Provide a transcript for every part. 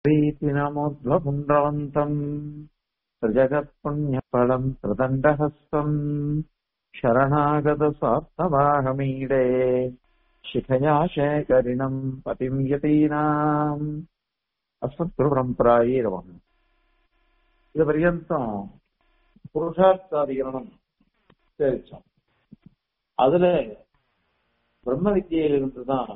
कीर्तीनमोध्वपुण्ड्रवन्तम् प्रजगत्पुण्यफलम् प्रदण्डहस्तम् शरणागतस्वार्थवाहमीडे शिखया शेखरिणम् पतिम् यतीनाम् अस्मत्குருபரம்பராயே ரவம் இது பர்யந்தம் புருஷார்த்தாதிகரணம் சேவிச்சோம் அதுல பிரம்ம வித்தியிலிருந்து தான்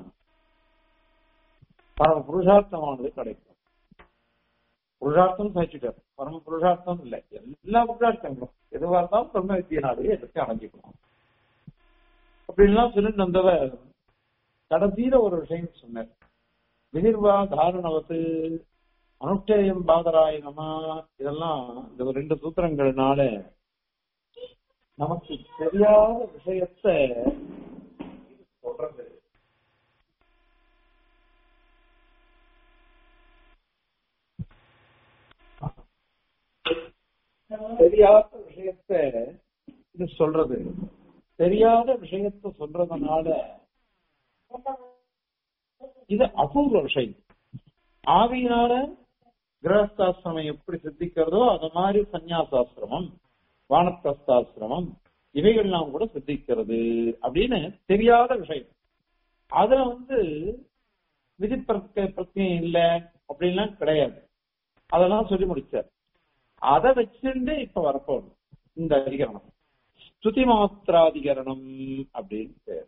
பரம புருஷார்த்தமானது கிடைக்கும் புருஷார்த்தம் சாய்ச்சிட்டார் பரம புருஷார்த்தம் இல்லை எல்லா புருஷார்த்தங்களும் எதுவாக இருந்தாலும் பிரம்ம வித்தியினாலே எடுத்து அடைஞ்சிக்கணும் அப்படின்லாம் சொல்லிட்டு வந்தவர் கடைசியில ஒரு விஷயம் சொன்னார் வினிர்வா தாரணவத்து அனுஷ்டேயம் பாதராயணமா இதெல்லாம் இந்த ரெண்டு சூத்திரங்கள்னால நமக்கு தெரியாத விஷயத்தை சொல்றது தெரியாத விஷயத்த இது சொல்றது தெரியாத விஷயத்த சொல்றதுனால இது அபூர்வ விஷயம் ஆவியினால கிரகஸ்தாசிரமம் எப்படி சித்திக்கிறதோ அது மாதிரி சந்நியாசாசிரமம் வானப்பிரஸ்தாசிரமம் இவைகள்லாம் கூட சித்திக்கிறது அப்படின்னு தெரியாத விஷயம் அதுல வந்து விதி பிரத்தியம் இல்ல அப்படின்லாம் கிடையாது அதெல்லாம் சொல்லி முடிச்சார் அதை வச்சுட்டு இப்ப வரப்போம் இந்த அதிகரணம் ஸ்துதி மாத்திராதிகரணம் அப்படின்னு பேர்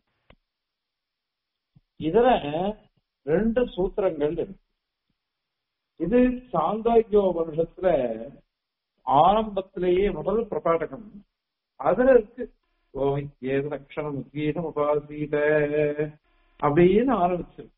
இதுல ரெண்டு சூத்திரங்கள் இருக்கு இது சாந்தாக்கியோ வருஷத்துல ஆரம்பத்திலேயே முதல் பிரபாடகம் அதுல இருக்கு ஏது லட்சணம் கீதம் உபாசீத அப்படின்னு ஆரம்பிச்சிருக்கு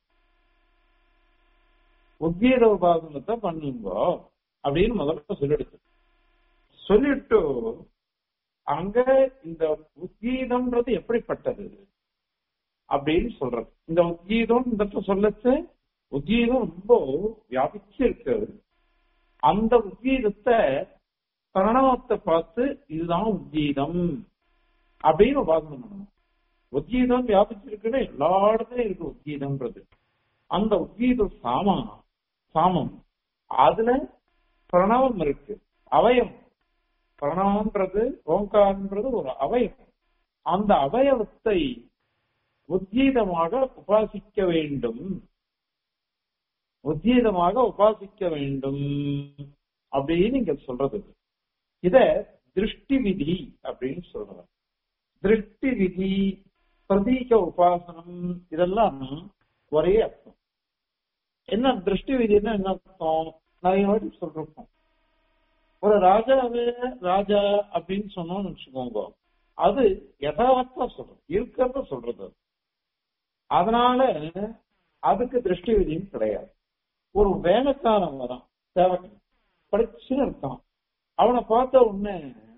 உத்கீத உபாசனத்தை பண்ணுங்க அப்படின்னு முதல்ல சொல்லிடுச்சு சொல்லிட்டு அங்க இந்த உத்கீதம்ன்றது எப்படிப்பட்டது அப்படின்னு சொல்றது இந்த உத்கீதம் இந்த சொல்லச்சு உத்கீதம் ரொம்ப வியாபிச்சு இருக்கு அந்த உத்கீதத்தை பிரணவத்தை பார்த்து இதுதான் உத்கீதம் அப்படின்னு உபாசனம் பண்ணணும் உத்கீதம் வியாபிச்சிருக்குன்னு எல்லா இடத்துலயும் இருக்கு உத்கீதம்ன்றது அந்த உத்கீத சாமா சாமம் அதுல பிரணவம் இருக்கு அவயம் பிரணவம்ன்றது ஓங்காரன்றது ஒரு அவயம் அந்த அவயவத்தை உத்கீதமாக உபாசிக்க வேண்டும் உத்கீதமாக உபாசிக்க வேண்டும் அப்படின்னு நீங்க சொல்றது இத திருஷ்டி விதி அப்படின்னு சொல்றது திருஷ்டி விதி பிரதீக உபாசனம் இதெல்லாம் ஒரே அர்த்தம் என்ன திருஷ்டி விதினா என்ன அர்த்தம் நிறைய வாட்டி சொல்றோம் ஒரு ராஜாவே ராஜா அப்படின்னு சொன்னோம்னு வச்சுக்கோங்க அது யதார்த்தமா சொல்றது இருக்கிறத சொல்றது அதனால அதுக்கு திருஷ்டி விதியும் கிடையாது ஒரு வேலைக்காரன் வரான் சேவகன் படிச்சுன்னு இருக்கான் அவனை பார்த்த உடனே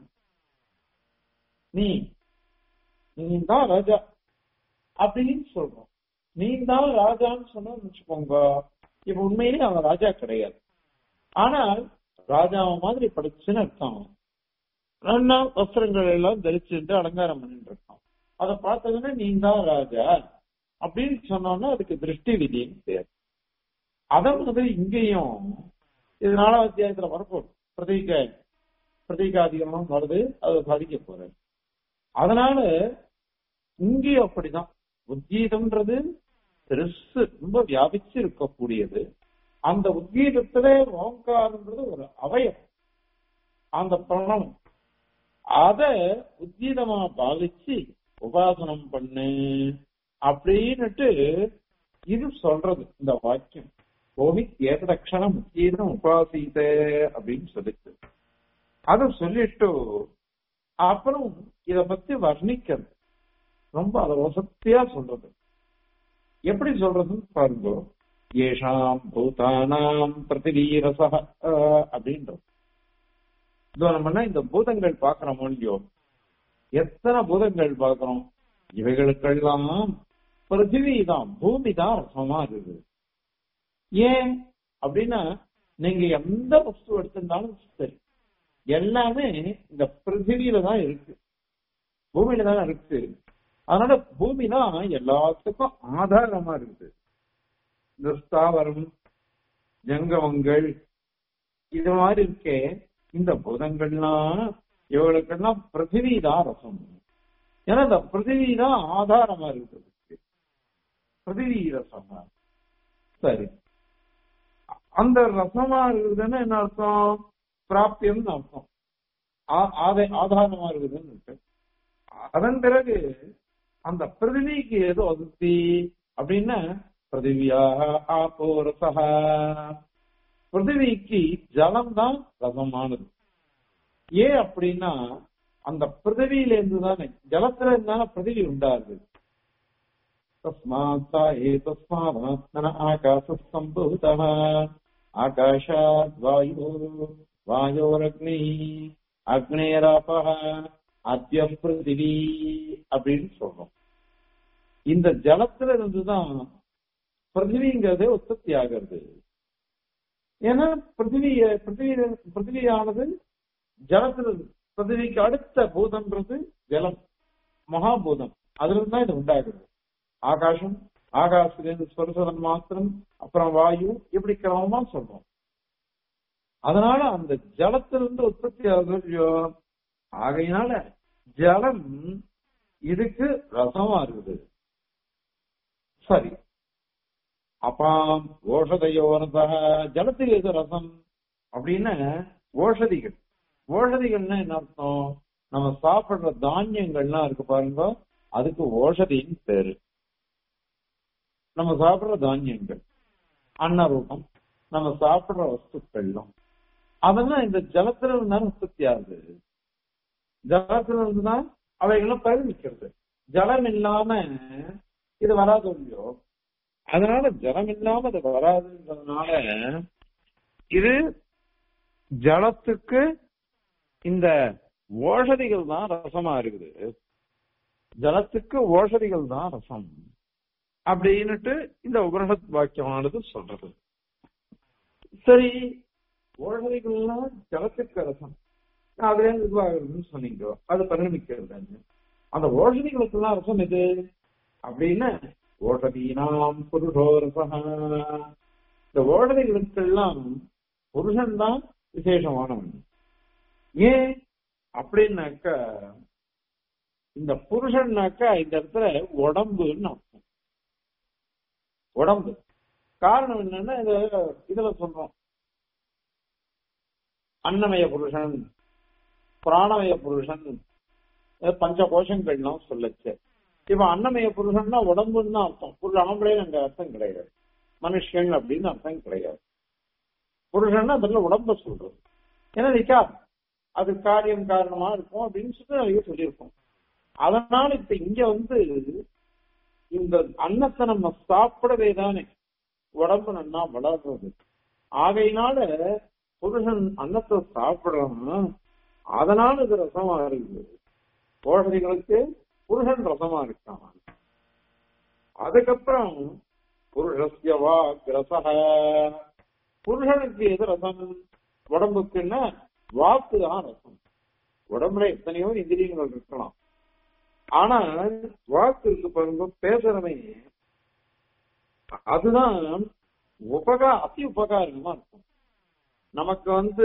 நீ நீ தான் ராஜா அப்படின்னு சொல்றோம் நீ தான் ராஜான்னு சொன்ன வச்சுக்கோங்க இப்ப உண்மையிலேயே அவன் ராஜா கிடையாது ஆனால் ராஜா மாதிரி படிச்சுன்னு இருக்கான் நல்லா வஸ்திரங்கள் எல்லாம் தரிச்சுட்டு அலங்காரம் பண்ணிட்டு இருக்கான் அதை பார்த்ததுன்னா நீ தான் ராஜா அப்படின்னு சொன்னோம்னா அதுக்கு திருஷ்டி விதின்னு பேர் அத மாதிரி இங்கேயும் இது நாலாவது அத்தியாயத்துல வரப்போம் பிரதீக பிரதீகாதிகமும் வருது அதை சாதிக்க போறேன் அதனால இங்கேயும் அப்படிதான் உத்கீதம்ன்றது பெருசு ரொம்ப வியாபிச்சு இருக்கக்கூடியது அந்த உத்கீதத்துல ஓங்காரன்றது ஒரு அவயம் அந்த பிரணம் அத உத்கீதமா பாவிச்சு உபாசனம் பண்ணு அப்படின்னுட்டு இது சொல்றது இந்த வாக்கியம் கோவி ஏததக்ஷணம் உத்கீதம் உபாசித்த அப்படின்னு சொல்லிட்டு அத சொல்லிட்டு அப்புறம் இத பத்தி வர்ணிக்கிறது ரொம்ப அத வசத்தியா சொல்றது எப்படி சொல்றதுன்னு பாருங்க ஏஷாம் பூதானாம் பிரதிவீரச அப்படின்றது இது நம்மனா இந்த பூதங்கள் பாக்குறோம் இல்லையோ எத்தனை பூதங்கள் பாக்குறோம் இவைகளுக்கெல்லாம் பிருத்திவி தான் பூமி தான் ரசமா இருக்குது ஏன் அப்படின்னா நீங்க எந்த வஸ்து எடுத்திருந்தாலும் சரி எல்லாமே இந்த பிருத்திவியில தான் இருக்கு பூமியில தான் இருக்கு அதனால பூமி தான் எல்லாத்துக்கும் ஆதாரமா இருக்குது இந்த ஸ்தாவரம் ஜங்கமங்கள் இது மாதிரி இருக்கே இந்த பூதங்கள்லாம் இவங்களுக்கெல்லாம் பிருத்திவி தான் ரசம் ஏன்னா இந்த பிருத்திவி தான் ஆதாரமா இருக்குது பிருத்திவி ரசமா சரி அந்த ரசமா இருக்குதுன்னு என்ன அர்த்தம் பிராப்தியம்னு அர்த்தம் ஆ- ஆதை- ஆதாரமா இருக்குதுன்னு இருக்கு அதன் பிறகு அந்த பிருத்திவிக்கு எது வசதி அப்படின்னா பிருத்திவியாக ஆப்போ ரசஹா பிருத்திவிக்கு ஜலம் தான் ரசமானது ஏன் அப்படின்னா அந்த பிருத்திவியில இருந்து தானே ஜலத்துல இருந்தான பிருத்திவி உண்டாகுது तस्मात् सा एतस्मादात्मन आकाशः सम्भूतः आकाशात् वायुः वायोरग्निः அக்னேராபக அத்திய பிருத்திவி அப்படின்னு சொல்றோம் இந்த ஜலத்துல இருந்துதான் பிருத்திவிங்கிறதே உற்பத்தி ஆகிறது ஏன்னா பிருத்திவி பிருத்திவி பிருத்திவியானது ஜலத்துல பிருத்திவிக்கு அடுத்த பூதம்ன்றது ஜலம் மகாபூதம் அதுல இருந்து தான் இது உண்டாகுது ஆகாசம் ஆகாசத்திலிருந்து ஸ்வரசதன் மாத்திரம் அப்புறம் வாயு இப்படி கிரமமா சொல்றோம் அதனால அந்த ஜலத்திலிருந்து உற்பத்தி ஆகுது இல்லையோ ஆகையினால ஜலம் இதுக்கு ரசமா இருக்குது சரி அப்பாம் ஓஷதையோனதா ஜலத்துக்கு எது ரசம் அப்படின்னா ஓஷதிகள் ஓஷதிகள்னா என்ன அர்த்தம் நம்ம சாப்பிடுற தானியங்கள்லாம் இருக்கு பாருங்க அதுக்கு ஓஷதின்னு பேரு நம்ம சாப்பிடுற தானியங்கள் அன்னரூபம் நம்ம சாப்பிடுற வஸ்துக்கள்லாம் அதெல்லாம் இந்த ஜலத்துல இருந்தாலும் உற்பத்தி ஆகுது ஜலத்துல இருந்துதான் அவைகளும் பரிமிக்கிறது ஜலம் இல்லாம இது வராது இல்லையோ அதனால ஜலம் இல்லாம அது வராதுன்றதுனால இது ஜலத்துக்கு இந்த ஓஷதிகள் தான் ரசமா இருக்குது ஜலத்துக்கு ஓஷதிகள் தான் ரசம் அப்படின்னுட்டு இந்த உபனிஷத் வாக்கியமானது சொல்றது சரி ஓஷதிகள்லாம் ஜலத்துக்கு ரசம் அதுல இருந்து இதுவாகுதுன்னு சொன்னீங்க அது பரிணமிக்கிறது அந்த ஓஷதிகளுக்கெல்லாம் ரசம் எது அப்படின்னா ஓஷதீனாம் புருஷோ ரசம் இந்த ஓஷதிகளுக்கெல்லாம் புருஷன் தான் விசேஷமானவன் ஏன் அப்படின்னாக்கா இந்த புருஷன்னாக்கா இந்த இடத்துல உடம்புன்னு அர்த்தம் உடம்பு காரணம் என்னன்னா இது இதுல சொல்றோம் அன்னமய புருஷன் பிராணமய புருஷன் அஹ் பஞ்ச கோஷங்கள்லாம் சொல்லச்சு இப்ப அன்னமய புருஷன்னா உடம்புன்னு தான் அர்த்தம் புருஷ ஆம்பளைன்னு அங்க அர்த்தம் கிடையாது மனுஷன் அப்படின்னு அர்த்தம் கிடையாது புருஷன்னா அதுல உடம்ப சொல்றது ஏன்னா நிக்கா அது காரியம் காரணமா இருக்கும் அப்படின்னு சொல்லி நிறைய சொல்லியிருக்கோம் அதனால இப்ப இங்க வந்து இந்த அன்னத்தை நம்ம சாப்பிடவே தானே உடம்பு நன்னா வளர்றது ஆகையினால புருஷன் அன்னத்தை சாப்பிடுறான் அதனால இது ரசமா இருக்குது கோழதிகளுக்கு புருஷன் ரசமா இருக்கான் அதுக்கப்புறம் புருஷஸ்ய வா ரசக புருஷனுக்கு எது ரசம் உடம்புக்குன்னா வாக்கு தான் ரசம் உடம்புல எத்தனையோ இந்திரியங்கள் இருக்கலாம் ஆனா வாக்கு இருக்கு பாருங்க பேசுறமே அதுதான் உபகா அதி உபகாரமா இருக்கும் நமக்கு வந்து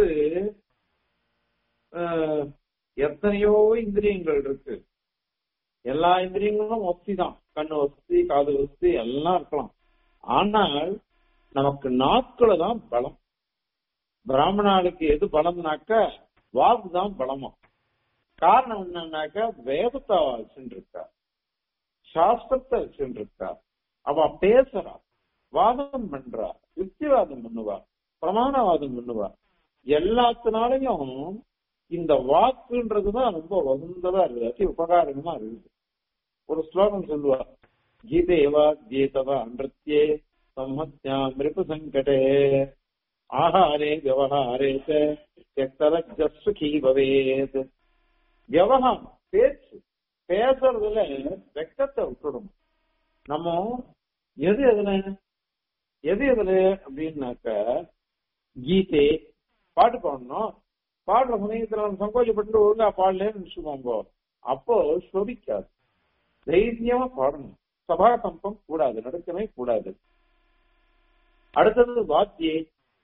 அஹ், எத்தனையோ இந்திரியங்கள் இருக்கு எல்லா இந்திரியங்களும் ஒத்தி தான் கண்ணு வசதி காது வசதி எல்லாம் இருக்கலாம் ஆனால் நமக்கு நாட்கள தான் பலம் பிராமணாளுக்கு எது பலம்னாக்க வாக்கு தான் பலமா காரணம் என்னன்னாக்க வேதத்தை அவ வச்சுட்டு இருக்கா சாஸ்திரத்தை வச்சுட்டு இருக்கா அவ பேசுறா வாதம் பண்றா யுக்திவாதம் பண்ணுவா பிரமாணவாதம் பண்ணுவா எல்லாத்தினாலையும் இந்த வாக்குன்றதுதான் ரொம்ப வசந்ததா இருக்குது அதி உபகாரமா இருக்குது ஒரு ஸ்லோகம் சொல்லுவா கீதேவா கீதவா அன்றத்தியே சம்மத்யாம் ரிபு சங்கடே ஆஹாரே விவகாரே சுகி பவேத் விவகாரம் பேச்சு பேசுறதுல வெக்கத்தை விட்டுடும் நம்ம எது எதுல எது எதுல அப்படின்னாக்க கீதை பாட்டு பாடணும் பாடுற சமயத்துல நம்ம சங்கோச்சப்பட்டு ஒழுங்கா பாடலன்னு நினைச்சுக்கோங்க அப்போ சோபிக்காது தைரியமா பாடணும் சபா கம்பம் கூடாது நடுக்கமே கூடாது அடுத்தது வாத்தியே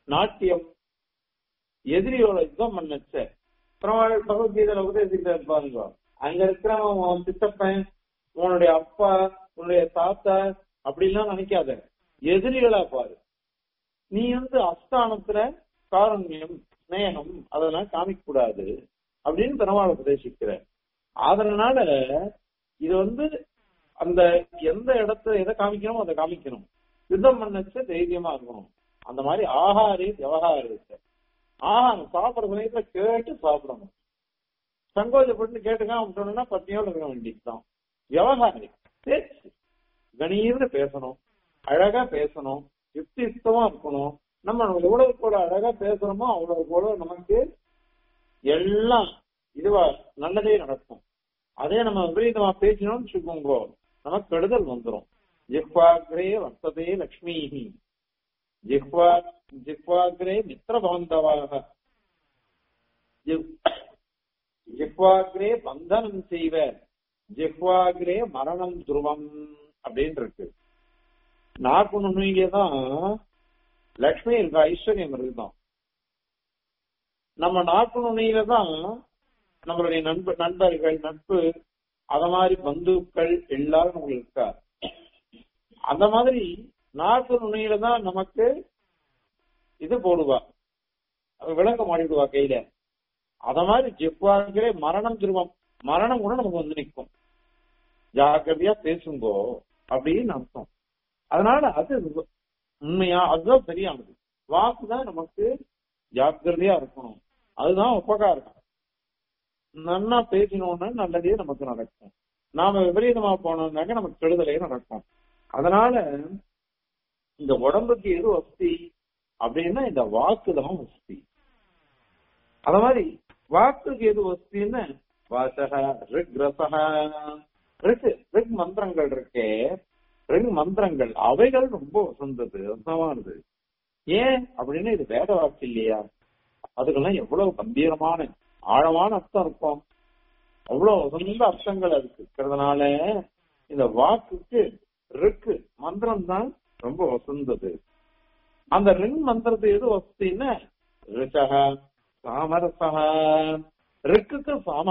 நாட்டியம் எதிரியோட யுத்தம் பண்ணச்ச பெருமாள் பகவத்கீதையில உபதேசிக்கிற பாருங்க அங்க இருக்கிறவன் உன் சித்தப்பன் உன்னுடைய அப்பா உன்னுடைய தாத்தா அப்படிலாம் நினைக்காத எதிரிகளா பாரு நீ வந்து அஸ்தானத்துல காரண்யம் ஸ்நேகம் அதெல்லாம் காமிக்க கூடாது அப்படின்னு பெருமாள் உபதேசிக்கிற அதனால இது வந்து அந்த எந்த இடத்துல எதை காமிக்கணும் அதை காமிக்கணும் யுத்தம் பண்ணச்சு தைரியமா இருக்கணும் அந்த மாதிரி ஆகாரி விவகாரத்தை ஆகாரம் சாப்பிடுற சமயத்துல கேட்டு சாப்பிடணும் சங்கோஜப்பட்டு கேட்டுக்காம விட்டோம்னா பத்தியோட இருக்க வேண்டியதுதான் விவகாரி பேச்சு கணீர்னு பேசணும் அழகா பேசணும் யுக்தியுக்தமா இருக்கணும் நம்ம எவ்வளவு கூட அழகா பேசுறோமோ அவ்வளவு கூட நமக்கு எல்லாம் இதுவா நல்லதே நடக்கும் அதே நம்ம விபரீதமா பேசினோம்னு வச்சுக்கோங்க நமக்கு கெடுதல் வந்துடும் ஜிஹ்வாக்ரே வர்த்ததே லக்ஷ்மி ஜிஹ்வா ஜிஹ்வாக்ரே மித்திர பாந்தவாக ஜிஹ்வாக்ரே பந்தனம் செய்வர் ஜிஹ்வாக்ரே மரணம் துருவம் அப்படின்னு இருக்கு நாக்கு நுண்ணிலே தான் லக்ஷ்மி இருக்கா ஐஸ்வர்யம் இருக்குதான் நம்ம நாக்கு நுண்ணியில தான் நம்மளுடைய நண்ப நண்பர்கள் நட்பு அத மாதிரி பந்துக்கள் எல்லாரும் உங்களுக்கு இருக்கா அந்த மாதிரி நாக்கு நுண்ணியில தான் நமக்கு இது போடுவா விளக்க மாட்டிடுவா கையில அத மாதிரி ஜெப்பார்களே மரணம் திருவம் மரணம் கூட நமக்கு வந்து நிற்கும் ஜாக்கிரதையா பேசுங்கோ அப்படின்னு அர்த்தம் அதனால அது உண்மையா அதுதான் சரியானது வாக்கு தான் நமக்கு ஜாக்கிரதையா இருக்கணும் அதுதான் உபகாரம் நன்னா பேசினோம்னா நல்லதே நமக்கு நடக்கும் நாம விபரீதமா போனோம்னாக்க நமக்கு கெடுதலே நடக்கும் அதனால இந்த உடம்புக்கு எது வசதி அப்படின்னா இந்த வாக்கு தான் வசதி அத மாதிரி வாக்குக்கு எது வசதின்னு வாசக ரிக் ரசக ரிக் ரிக் மந்திரங்கள் இருக்கே ரிக் மந்திரங்கள் அவைகள் ரொம்ப வசந்தது வசமானது ஏன் அப்படின்னு இது வேத வாக்கு இல்லையா அதுக்கெல்லாம் எவ்வளவு கம்பீரமான ஆழமான அர்த்தம் இருக்கும் அவ்வளவு வசந்த அர்த்தங்கள் அதுக்கு இருக்கிறதுனால இந்த வாக்குக்கு ரிக்கு மந்திரம் தான் ரொம்ப வசந்தது அந்த ரிங் மந்திரத்தை எது வசதின்னா ரிச்சக சாமரசக ரிக்குக்கு சாம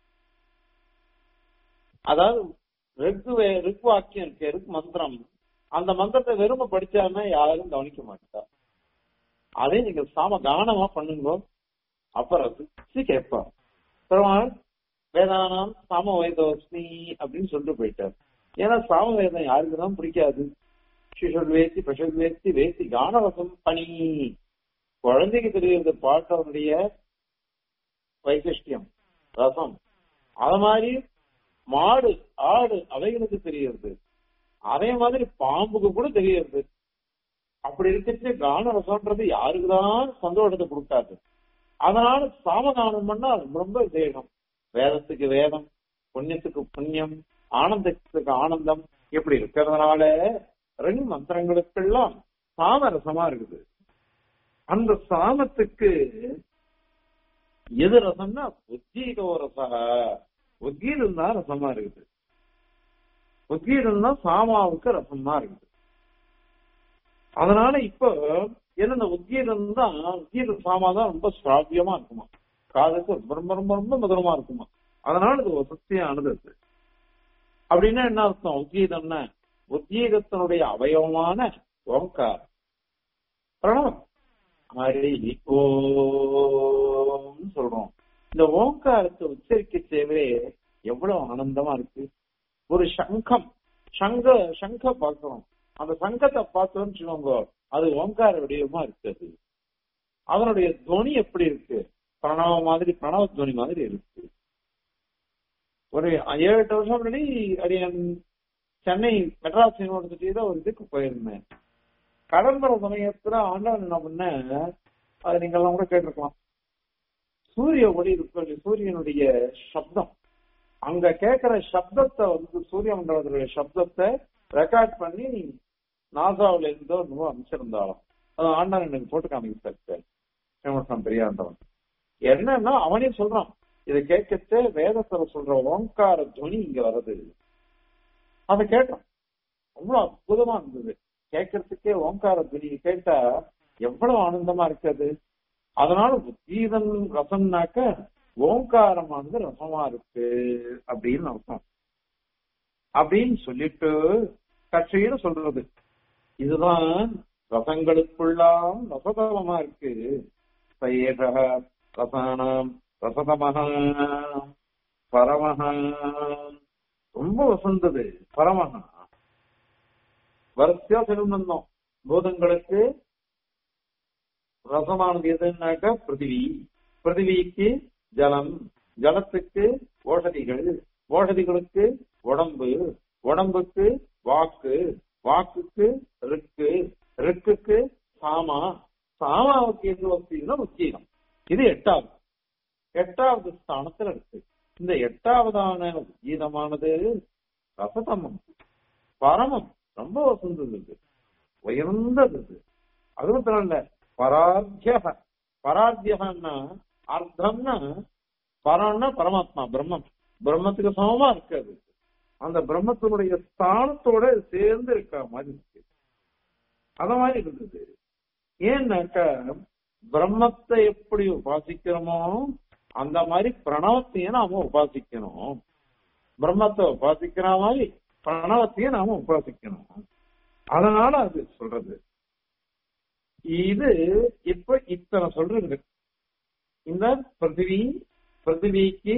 அதாவது ரிக்கு ரிக் வாக்கியம் இருக்கு ரிக் மந்திரம் அந்த மந்திரத்தை வெறும படிச்சாருன்னா யாரும் கவனிக்க மாட்டா அதே நீங்க சாம கானமா பண்ணுங்க அப்ப ரசிச்சு கேட்பா பெருமாள் வேதானாம் சாம வேதோஸ்மி அப்படின்னு சொல்லிட்டு போயிட்டார் ஏன்னா சாம வேதம் யாருக்கு தான் பிடிக்காது சிஷல் வேசி பஷல் வேசி வேசி கானரசம் பணி குழந்தைக்கு தெரிகிறது பாட்டவனுடைய வைசிஷ்டியம் ரசம் அத மாதிரி மாடு ஆடு அவைகளுக்கு தெரிகிறது அதே மாதிரி பாம்புக்கு கூட தெரிகிறது அப்படி இருக்கிறது கான ரசம்ன்றது யாருக்குதான் சந்தோஷத்தை கொடுக்காது அதனால சாமகானம் பண்ணா ரொம்ப ரொம்ப விசேஷம் வேதத்துக்கு வேதம் புண்ணியத்துக்கு புண்ணியம் ஆனந்தத்துக்கு ஆனந்தம் இப்படி இருக்கிறதுனால ரெண்டு மந்திரங்களுக்கெல்லாம் சாமரசமா இருக்குது அந்த சாமத்துக்கு எது ரசம்னா உத்கீதோ ரசா உத்கீதம் தான் ரசமா இருக்குது உத்கீதம் தான் சாமாவுக்கு ரசமா இருக்குது அதனால இப்போ ஏன்னா இந்த உத்கீதம் தான் உத்கீத சாமா தான் ரொம்ப ஸ்ராவியமா இருக்குமா காதுக்கு ரொம்ப ரொம்ப ரொம்ப ரொம்ப மதுரமா இருக்குமா அதனால இது ஒரு சக்தியானது அது அப்படின்னா என்ன அர்த்தம் உத்கீதம்னா உத்கீதத்தினுடைய அவயவமான ஓங்கார் பிரணவம் ஹரி ஓம் சொல்றோம் இந்த ஓங்காரத்தை உச்சரிக்க தேவையே எவ்வளவு ஆனந்தமா இருக்கு ஒரு சங்கம் சங்க சங்க பார்க்கிறோம் அந்த சங்கத்தை பார்த்தோம்னு சொல்லுவாங்க அது ஓங்கார வடிவமா இருக்குது அதனுடைய துவனி எப்படி இருக்கு பிரணவ மாதிரி பிரணவ துவனி மாதிரி இருக்கு ஒரு ஏழு எட்டு வருஷம் முன்னாடி அடியன் சென்னை மெட்ராஸ் யூனிவர்சிட்டியில ஒரு இதுக்கு போயிருந்தேன் கடம்பர சமயத்துல ஆண்டவன் என்ன பண்ண அது நீங்க எல்லாம் கூட கேட்டிருக்கலாம் சூரிய ஒளி இருக்கு சூரியனுடைய சப்தம் அங்க கேட்கிற சப்தத்தை வந்து சூரிய மண்டலத்துடைய சப்தத்தை ரெக்கார்ட் பண்ணி நாசாவில இருந்தோ என்னமோ அமைச்சிருந்தாலும் அது ஆண்டவன் எனக்கு போட்டு காமிக்க சார் பெரியாண்டவன் என்னன்னா அவனே சொல்றான் இதை கேட்கச்சே வேதத்துல சொல்ற ஓங்கார துவனி இங்க வருது அதை கேட்டோம் அவ்வளவு அற்புதமா இருந்தது கேட்கறதுக்கே ஓங்கார துவனி கேட்டா எவ்வளவு ஆனந்தமா இருக்குது அதனால உத்கீதம் ரசம்னாக்க ஓங்காரமானது ரசமா இருக்கு அப்படின்னு அர்த்தம் அப்படின்னு சொல்லிட்டு கட்சியில சொல்றது இதுதான் ரசங்களுக்குள்ளாம் ரசதமமா இருக்கு சயேஷ ரசானாம் ரசதமஹா பரமஹா ரொம்ப வசந்தது பரமஹா வரிசையா சொல்லிருந்தோம் பூதங்களுக்கு ரசமானது எதுனாக்கா பிருத்திவி பிருத்திவிக்கு ஜலம் ஜலத்துக்கு ஓஷதிகள் ஓஷதிகளுக்கு உடம்பு உடம்புக்கு வாக்கு வாக்குக்கு ரிக்கு ரிக்குக்கு சாமா சாமாவுக்கு எது வசதினா உச்சீனம் இது எட்டாவது எட்டாவது ஸ்தானத்துல இருக்கு இந்த எட்டாவதான கீதமானது ரசதமம் பரமம் ரொம்ப வசந்தது இது உயர்ந்தது இது அது மாத்திரம் இல்ல பராத்தியக பராத்தியகன்னா அர்த்தம்னா பரம்னா பரமாத்மா பிரம்மம் பிரம்மத்துக்கு சமமா இருக்கு அது அந்த பிரம்மத்தினுடைய ஸ்தானத்தோட சேர்ந்து இருக்க மாதிரி இருக்கு அத மாதிரி இருந்தது ஏன்னாக்கா பிரம்மத்தை எப்படி உபாசிக்கிறோமோ அந்த மாதிரி பிரணவத்தையும் நாம உபாசிக்கணும் பிரம்மத்தை உபாசிக்கிற மாதிரி பிரணவத்தையும் நாம உபாசிக்கணும் அதனால அது சொல்றது இது இப்ப இத்தனை சொல்றது இந்த பிருத்திவி பிருத்திவிக்கு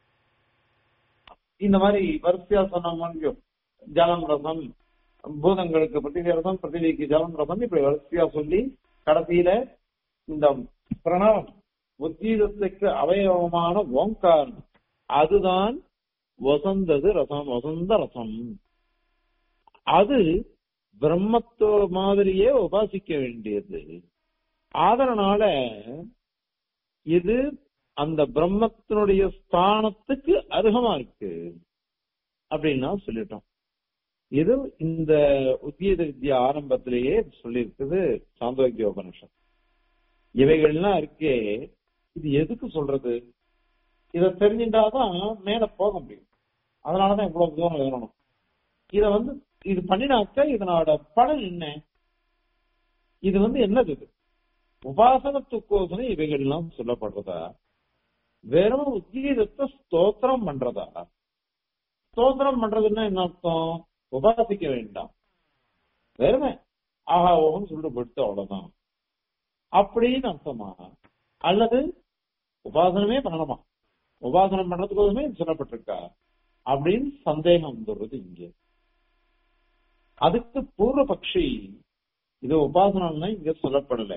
இந்த மாதிரி வரிசையா சொன்ன ஜலம் ரசம் பூதங்களுக்கு பிருத்திவி ரசம் பிருத்திவிக்கு ஜலம் ரசம் இப்படி வரிசையா சொல்லி கடைசியில இந்த பிரணவம் உத்தீதத்துக்கு அவயவமான ஓங்காரம் அதுதான் வசந்தது ரசம் வசந்த ரசம் அது பிரம்மத்தோ மாதிரியே உபாசிக்க வேண்டியது அதனால இது அந்த பிரம்மத்தினுடைய ஸ்தானத்துக்கு அருகமா இருக்கு அப்படின்னா சொல்லிட்டோம் இது இந்த உத்தியத வித்யா ஆரம்பத்திலேயே சொல்லியிருக்குது சாந்தோக்கிய உபனிஷம் இவைகள்லாம் இருக்கே இது எதுக்கு சொல்றது இத தெரிஞ்சுட்டாதான் மேல போக முடியும் அதனாலதான் இவ்வளவு தூரம் எழுதணும் இத வந்து இது பண்ணினாக்க இதனோட பலன் என்ன இது வந்து என்னது இது உபாசனத்துக்கோசனம் இவைகள்லாம் சொல்லப்படுறதா வெறும் உத்கீதத்தை ஸ்தோத்திரம் பண்றதா ஸ்தோத்திரம் பண்றதுன்னா என்ன அர்த்தம் உபாசிக்க வேண்டாம் வெறுமை ஆஹா ஓகம் சொல்லிட்டு படுத்து அவ்வளவுதான் அப்படின்னு அர்த்தமா அல்லது உபாசனமே பண்ணணுமா உபாசனம் பண்றதுக்கோசமே சொல்லப்பட்டிருக்கா அப்படின்னு சந்தேகம் வந்துடுறது இங்க அதுக்கு பூர்வ பக்ஷி இது உபாசனம்னா இங்க சொல்லப்படல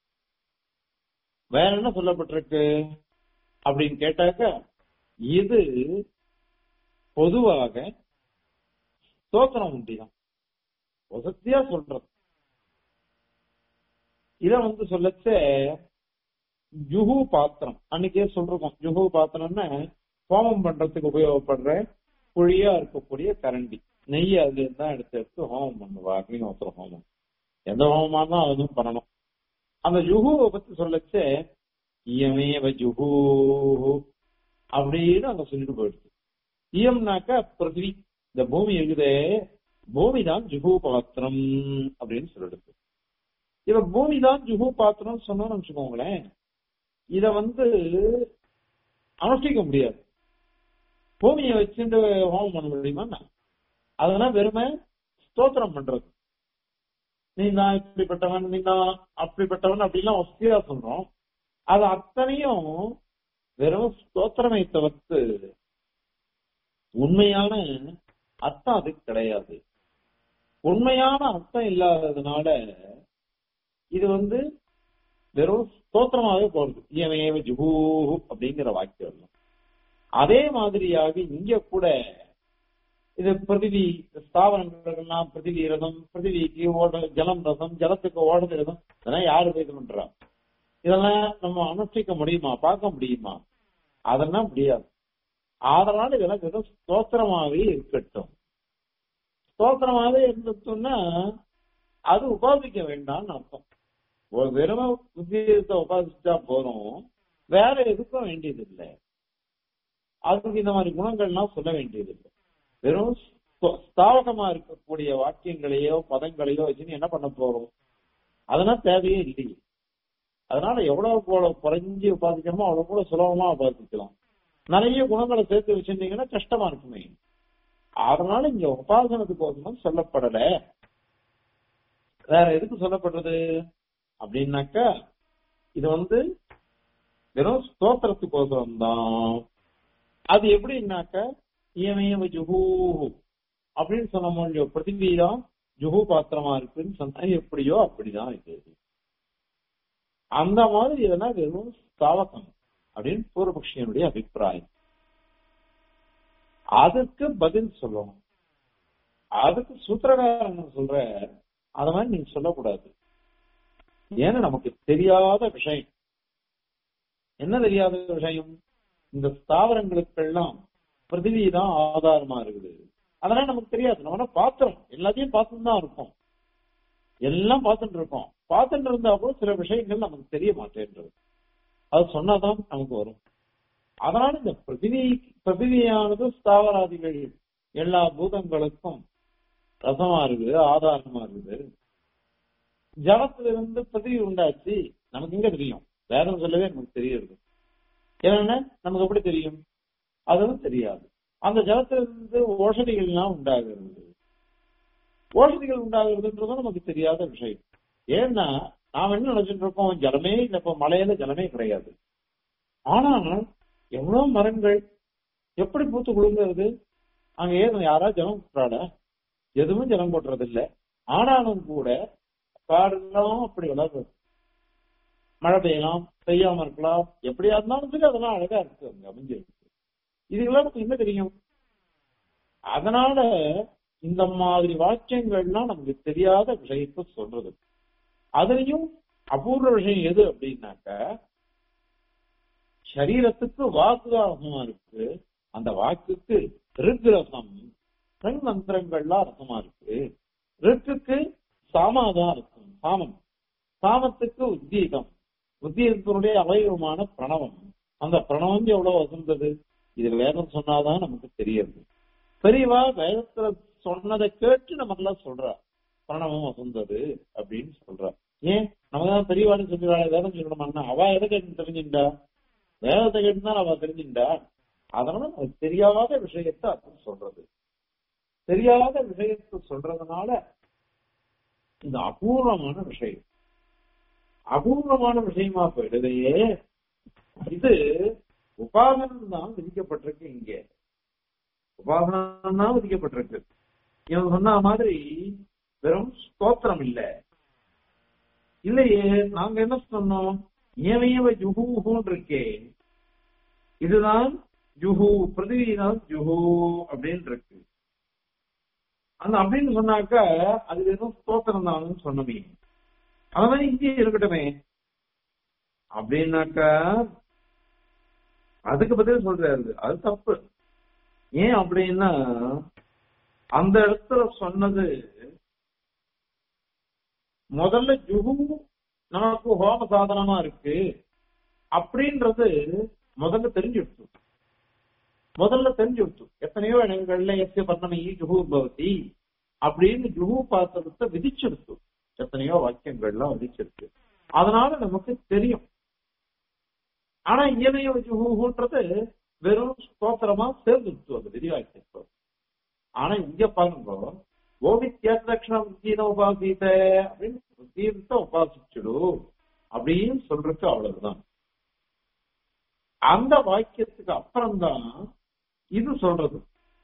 வேற என்ன சொல்லப்பட்டிருக்கு அப்படின்னு கேட்டாக்க இது பொதுவாக ஸ்தோத்திரம் உண்டிதான் வசதியா சொல்றது இத வந்து சொல்லச்ச ஜுஹு பாத்திரம் அன்னைக்கே சொல்றோம் ஜுஹு பாத்திரம்னா ஹோமம் பண்றதுக்கு உபயோகப்படுற குழியா இருக்கக்கூடிய கரண்டி நெய் அதுல இருந்தா எடுத்து எடுத்து ஹோமம் பண்ணுவா அக்னிஹோத்திர ஹோமம் எந்த ஹோமமா தான் அதுவும் பண்ணணும் அந்த ஜுஹுவை பத்தி சொல்லச்ச இயமேவ ஜுஹூ அப்படின்னு அங்க சொல்லிட்டு போயிடுச்சு இயம்னாக்கா பிருத்திவி இந்த பூமி இருக்குதே பூமி தான் ஜுஹு பாத்திரம் அப்படின்னு சொல்லிடுது இவ பூமி தான் ஜுஹு பாத்திரம் சொன்னோம்னு வச்சுக்கோங்களேன் இத வந்து அனுஷ்டிக்க முடியாது பூமியை வச்சுட்டு ஹோமம் பண்ண முடியுமா அதெல்லாம் வெறுமை ஸ்தோத்திரம் பண்றது நீ தான் இப்படிப்பட்டவன் நீ தான் அப்படிப்பட்டவன் அப்படிலாம் வசதியா சொல்றோம் அது அத்தனையும் வெறும் ஸ்தோத்திரமை தவிர்த்து உண்மையான அர்த்தம் அதுக்கு கிடையாது உண்மையான அர்த்தம் இல்லாததுனால இது வந்து வெறும் ஸ்தோத்திரமாவே போறது இயமேவ ஜுகூ அப்படிங்கிற வாக்கியம் அதே மாதிரியாக இங்க கூட இது பிரதிவி ஸ்தாவரங்கள்லாம் பிரதிவி ரதம் பிரதிவிக்கு ஓட ஜலம் ரதம் ஜலத்துக்கு ஓடுறது ரதம் இதெல்லாம் யாரு இது பண்றா இதெல்லாம் நம்ம அனுஷ்டிக்க முடியுமா பார்க்க முடியுமா அதெல்லாம் முடியாது அதனால இதெல்லாம் வெறும் ஸ்தோத்திரமாவே இருக்கட்டும் ஸ்தோத்திரமாவே இருந்துட்டோம்னா அது உபாசிக்க வேண்டாம்னு அர்த்தம் ஒரு வெறும உத்தியோகத்தை உபாசிச்சா போறோம் வேற எதுக்கும் வேண்டியது இல்லை அதுக்கு இந்த மாதிரி குணங்கள்லாம் சொல்ல வேண்டியது இல்லை வெறும் ஸ்தாவகமா இருக்கக்கூடிய வாக்கியங்களையோ பதங்களையோ வச்சு என்ன பண்ண போறோம் அதெல்லாம் தேவையே இல்லையே அதனால எவ்வளவு போல குறைஞ்சி உபாதிக்கணுமோ அவ்வளவு கூட சுலபமா உபாதிக்கலாம் நிறைய குணங்களை சேர்த்து வச்சிருந்தீங்கன்னா கஷ்டமா இருக்குமே அதனால இங்க உபாசனத்துக்கு சொல்லப்படல வேற எதுக்கு சொல்லப்படுறது அப்படின்னாக்கா இது வந்து வெறும் ஸ்தோத்திரத்துக்கோசரம் தான் அது எப்படின்னாக்க இயமேவ ஜுஹூ அப்படின்னு சொன்ன முடியும் பிருத்திவி தான் ஜுஹு பாத்திரமா இருக்குன்னு சொன்னா எப்படியோ அப்படிதான் இது அந்த மாதிரி இதெல்லாம் வெறும் ஸ்தாவகம் அப்படின்னு பூர்வபக்ஷியனுடைய அபிப்பிராயம் அதுக்கு பதில் சொல்லணும் அதுக்கு சூத்திரகாரன் சொல்ற அத மாதிரி நீங்க சொல்லக்கூடாது ஏன்னா நமக்கு தெரியாத விஷயம் என்ன தெரியாத விஷயம் இந்த ஸ்தாவரங்களுக்கெல்லாம் பிருத்திவி தான் ஆதாரமா இருக்குது அதெல்லாம் நமக்கு தெரியாது நம்ம பாத்திரம் எல்லாத்தையும் பார்த்துட்டு தான் இருக்கோம் எல்லாம் பார்த்துட்டு இருக்கோம் பார்த்துட்டு இருந்தா கூட சில விஷயங்கள் நமக்கு தெரிய மாட்டேன்றது அது சொன்னாதான் நமக்கு வரும் அதனால இந்த பிரதிவி பிரதிவியானது ஸ்தாவராதிகள் எல்லா பூதங்களுக்கும் ரசமா இருக்குது ஆதாரமா இருக்குது ஜலத்துல இருந்து பிரதிவி உண்டாச்சு நமக்கு எங்க தெரியும் வேதம் சொல்லவே நமக்கு தெரியுது ஏன்னா நமக்கு எப்படி தெரியும் அதுவும் தெரியாது அந்த ஜலத்திலிருந்து ஓஷதிகள்லாம் உண்டாகிறது ஓஷதிகள் உண்டாகிறதுன்றதும் நமக்கு தெரியாத விஷயம் ஏன்னா நாம் என்ன நினைச்சிட்டு இருக்கோம் ஜலமே இல்ல இப்ப மலையில ஜலமே கிடையாது ஆனால் எவ்வளவு மரங்கள் எப்படி பூத்து குழுங்குறது அங்க ஏதும் யாரா ஜலம் போட்டுறாடா எதுவும் ஜலம் போட்டுறது இல்ல ஆனாலும் கூட காடெல்லாம் அப்படி வளர்றது மழை பெய்யலாம் பெய்யாம இருக்கலாம் எப்படியா இருந்தாலும் சரி அதெல்லாம் அழகா இருக்கு அங்க அமைஞ்சிருக்கு இதுக்கெல்லாம் நமக்கு என்ன தெரியும் அதனால இந்த மாதிரி வாக்கியங்கள்லாம் நமக்கு தெரியாத விஷயத்த சொல்றது அதுலயும் அபூர்வ விஷயம் எது அப்படின்னாக்க சரீரத்துக்கு வாக்கு ரசமா இருக்கு அந்த வாக்குக்கு ரிக் ரசம் பெண் மந்திரங்கள்லாம் ரசமா இருக்கு ரிக்குக்கு சாமாதான் இருக்கும் சாமம் சாமத்துக்கு உத்தீதம் உத்தீதத்தினுடைய அவயவமான பிரணவம் அந்த பிரணவம் எவ்வளவு வசந்தது இது வேதம் சொன்னாதான் நமக்கு தெரியுது பெரியவா வேதத்துல சொன்னதை கேட்டு நமக்கெல்லாம் சொல்றா பிரணவம் வசந்தது அப்படின்னு சொல்றா ஏன் நமதான் பெரியவாடு சொல்லிடுறாள் வேதம் சொல்லணுமான்னா அவ எதை கேட்டு தெரிஞ்சுண்டா வேதத்தை கேட்டுதான் அவ தெரிஞ்சுண்டா அதனால நமக்கு தெரியாத விஷயத்த அப்படி சொல்றது தெரியாத விஷயத்த சொல்றதுனால இந்த அபூர்வமான விஷயம் அபூர்வமான விஷயமா போயிடுதையே இது உபாசனம் தான் விதிக்கப்பட்டிருக்கு இங்க உபாசனம் தான் விதிக்கப்பட்டிருக்கு இவன் சொன்ன மாதிரி வெறும் ஸ்தோத்திரம் இல்ல இல்லையே நாங்க என்ன சொன்னோம் ஏவையவ ஜுஹூஹூன் இருக்கே இதுதான் ஜுஹூ பிரதிவி தான் ஜுஹூ அப்படின்னு இருக்கு அந்த அப்படின்னு சொன்னாக்கா அது வெறும் ஸ்தோத்திரம் தான் சொன்னமே அது மாதிரி இங்கே இருக்கட்டுமே அப்படின்னாக்கா அதுக்கு பதில் சொல்றாரு அது தப்பு ஏன் அப்படின்னா அந்த இடத்துல சொன்னது முதல்ல ஜுகு நமக்கு ஹோம சாதனமா இருக்கு அப்படின்றது முதல்ல தெரிஞ்சுடுச்சு முதல்ல தெரிஞ்சுடுச்சு எத்தனையோ இடங்கள்ல எஸ்ய பர்ணமி ஜுகு பவதி அப்படின்னு ஜுகு பாத்திரத்தை விதிச்சிருச்சு எத்தனையோ வாக்கியங்கள்லாம் விதிச்சிருக்கு அதனால நமக்கு தெரியும் ஆனா இயமைய ஜுகுன்றது வெறும் ஸ்தோத்திரமா சேர்ந்துருச்சு அந்த விதிவாக்கியம் ஆனா இங்க பாருங்க ஓவித்யதக்ஷணம் கீத உபாசித்த அப்படின்னு கீதத்தை உபாசிச்சுடு அப்படின்னு சொல்றது அவ்வளவுதான் அந்த வாக்கியத்துக்கு அப்புறம்தான் இது சொல்றது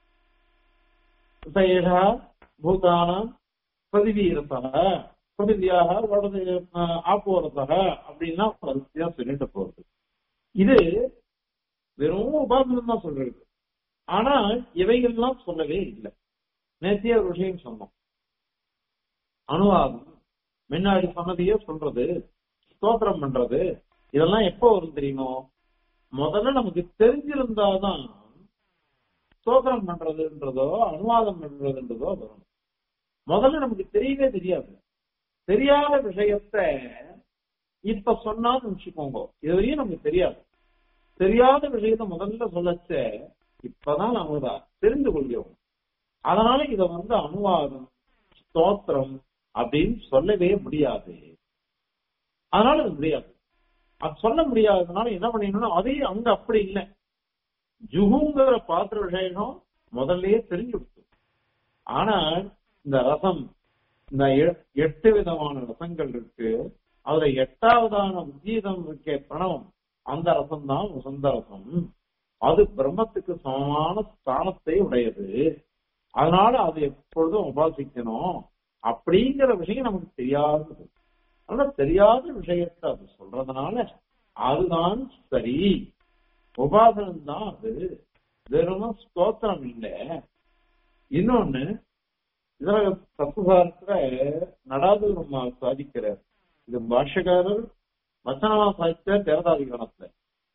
சயடா பூதானம் பிரதிவீரத்தக பிரதிவியாக வடது ஆப்போரத்தக அப்படின்னா வரிசையா சொல்லிட்டு போறது இது வெறும் உபாசனம் தான் சொல்றது ஆனா இவைகள்லாம் சொல்லவே இல்லை நேத்திய ஒரு விஷயம் சொன்னோம் அனுவாதம் முன்னாடி சொன்னதையே சொல்றது ஸ்தோத்திரம் பண்றது இதெல்லாம் எப்போ வரும் தெரியுமோ முதல்ல நமக்கு தெரிஞ்சிருந்தாதான் ஸ்தோத்திரம் பண்றதுன்றதோ அனுவாதம் பண்றதுன்றதோ வரும் முதல்ல நமக்கு தெரியவே தெரியாது தெரியாத விஷயத்த இப்ப சொன்னான்னு வச்சுக்கோங்க இது வரையும் நமக்கு தெரியாது தெரியாத விஷயத்த முதல்ல சொல்லச்ச இப்பதான் நாம தெரிந்து கொள்கிறோம் அதனால இத வந்து அனுவாதம் ஸ்தோத்திரம் அப்படின்னு சொல்லவே முடியாது அதனால இது முடியாது அது சொல்ல முடியாததுனால என்ன பண்ணிடணும்னா அதையும் அங்க அப்படி இல்லை ஜுகுங்கிற பாத்திர விஷயம் முதல்லயே தெரிஞ்சு விட்டு ஆனா இந்த ரசம் இந்த எ- எட்டு விதமான ரசங்கள் இருக்கு அதுல எட்டாவதான உத்கீதம் இருக்கே பிரணவம் அந்த ரசம் தான் வசந்த ரசம் அது பிரம்மத்துக்கு சமமான ஸ்தானத்தை உடையது அதனால அது எப்பொழுதும் உபாசிக்கணும் அப்படிங்கிற விஷயம் நமக்கு தெரியாதது ஆனா தெரியாத விஷயத்தை அது சொல்றதுனால அதுதான் சரி உபாசனம் தான் அது வெறும் ஸ்தோத்திரம் இல்லை இன்னொன்னு இதுல தத்துவாரத்துல நடாதூர் சாதிக்கிறார் இது பாஷ்யக்காரர் வச்சனமா சாதித்த தேவதாதிகரணத்துல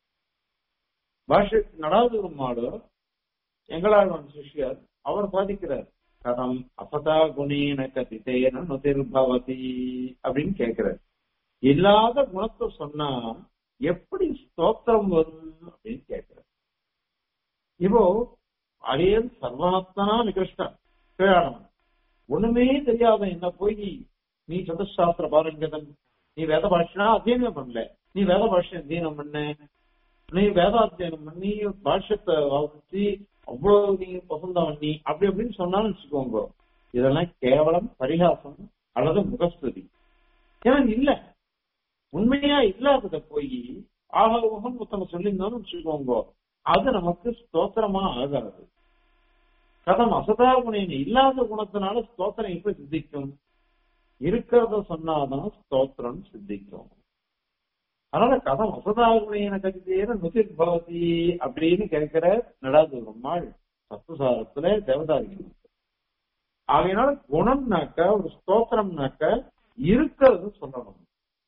பாஷ்ய நடாதூர் மாடு எங்களாழ்வான் சிஷ்யர் அவர் சாதிக்கிறார் கதம் அசதா குணேன கதிதேன நுதிர்பவதி அப்படின்னு கேட்கிறார் இல்லாத குணத்தை சொன்னா எப்படி ஸ்தோத்திரம் வரும் அப்படின்னு கேட்கிறார் இப்போ அரியன் சர்வாத்மனா நிகிருஷ்டா கேளாளன் ஒண்ணுமே தெரியாத என்ன போய் நீ சதுசாஸ்திர பாரங்கதன் நீ வேத பாஷனா அத்தியனம் பண்ணல நீ வேத பாஷ அத்தியனம் பண்ண நீ வேதாத்தியனம் பண்ணி பாஷ்யத்தை வாசிச்சு அவ்வளவு நீ பசந்தம் பண்ணி அப்படி அப்படின்னு சொன்னாலும் வச்சுக்கோங்க இதெல்லாம் கேவலம் பரிகாசம் அல்லது முகஸ்துதி ஏன்னா இல்ல உண்மையா இல்லாதத போய் ஆக முகம் ஒருத்தவங்க சொல்லியிருந்தோம்னு வச்சுக்கோங்க அது நமக்கு ஸ்தோத்திரமா ஆகாது கதம் அசதா குணம் இல்லாத குணத்தினால ஸ்தோத்திரம் எப்படி சித்திக்கும் இருக்கிறத சொன்னாதான் ஸ்தோத்திரம் சித்திக்கும் அதனால கதம் அசதா குணையின கவிதையின நுதிர் பவதி அப்படின்னு கேட்கிற நடாது நம்மாள் தத்துசாரத்துல தேவதாரிகள் ஆகையினால குணம்னாக்க ஒரு ஸ்தோத்திரம்னாக்க இருக்கிறது சொல்லணும்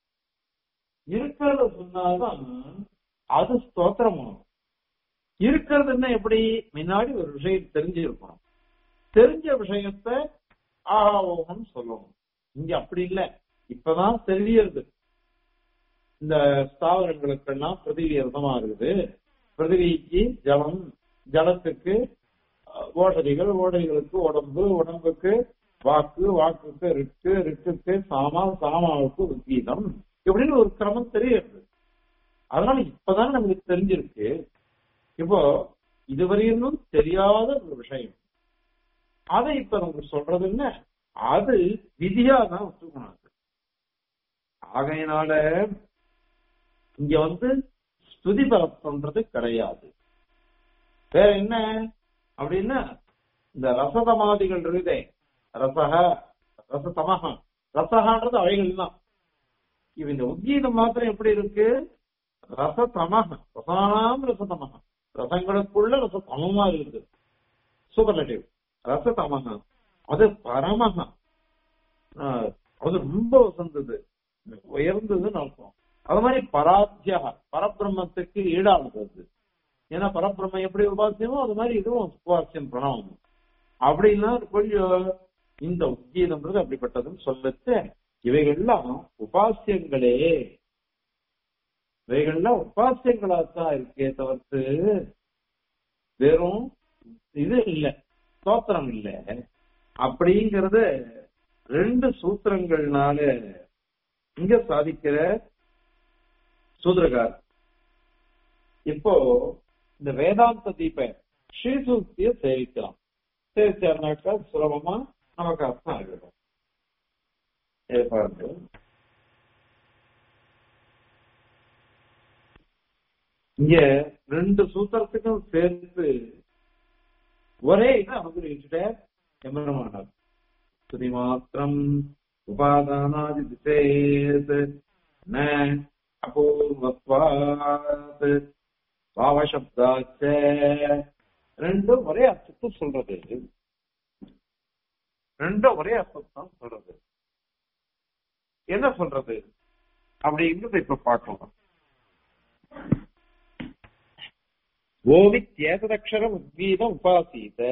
இருக்கிறத சொன்னாதான் அது ஸ்தோத்திரமாகும் இருக்கிறதுன்னா எப்படி முன்னாடி ஒரு விஷயம் தெரிஞ்சிருக்கணும் தெரிஞ்ச விஷயத்த ஆஹாவோகம் சொல்லணும் இங்க அப்படி இல்ல இப்பதான் தெரியறது இந்த ஸ்தாவரங்களுக்கெல்லாம் பிருத்திவி அர்த்தமா இருக்குது பிருத்திவிக்கு ஜலம் ஜலத்துக்கு அஹ், ஓடதிகள் ஓடதிகளுக்கு உடம்பு உடம்புக்கு வாக்கு வாக்குக்கு ரிட்டு ரிட்டுக்கு சாமா சாமாவுக்கு உத்கீதம் இப்படின்னு ஒரு கிரமம் தெரியுது அதனால இப்பதான் நமக்கு தெரிஞ்சிருக்கு இப்போ இதுவரையும் தெரியாத ஒரு விஷயம் அதை இப்ப நமக்கு சொல்றது என்ன அது விதியா தான் ஒத்துக்கணும் அது. ஆகையினால இங்க வந்து ஸ்துதி பலத்தன்றது கிடையாது வேற என்ன அப்படின்னா இந்த ரசதமாதிகள் இருக்குதே ரசக ரசதமக ரசகான்றது அவைகள் தான் இவ இந்த உத்கீதம் மாத்திரம் எப்படி இருக்கு ரசதமக ரசானாம் ரசதமக ரசங்களுக்குள்ள ரசதமமா இருக்குது சூப்பர்லேட்டிவ் ரசதமக அது பரமக ஆஹ், அது ரொம்ப வசந்தது உயர்ந்ததுன்னு அர்த்தம் அது மாதிரி பராத்தியா பரபிரம்மத்துக்கு ஈடானது அது ஏன்னா பரபிரம்மம் எப்படி உபாசியமோ அது மாதிரி இதுவும் உபாசியம் பிரணவம் அப்படின்னா கொஞ்சம் இந்த உத்கீதம்ன்றது அப்படிப்பட்டதுன்னு சொல்லச்சு இவைகள்லாம் உபாசியங்களே இவைகள்லாம் உபாசியங்களாத்தான் இருக்கே தவிர்த்து வெறும் இது இல்ல ஸ்தோத்திரம் இல்ல அப்படிங்கறது ரெண்டு சூத்திரங்கள்னால இங்க சாதிக்கிற சூத்திரகார் இப்போ இந்த வேதாந்த தீப ஸ்ரீசூக்திய சேவிக்கலாம் சேவிச்சாருனாக்கா சுலபமா நமக்கு அர்த்தம் ஆகிடும் ஏற்பாடு இங்க ரெண்டு சூத்திரத்துக்கும் சேர்த்து ஒரே இதை அனுகிரகிச்சுட்ட எம்பெருமானார் ஸ்துதி மாத்திரம் உபாதானாதி திசேத் ந அபூர்வத்வாத் பாவசப்தாச்ச ரெண்டும் ஒரே அர்த்தத்தை சொல்றது ரெண்டும் ஒரே அர்த்தத்தான் சொல்றது என்ன சொல்றது அப்படிங்கிறத இப்ப பார்க்கலாம் கோவித்யேததக்ஷரம் உத்கீதம் உபாசீத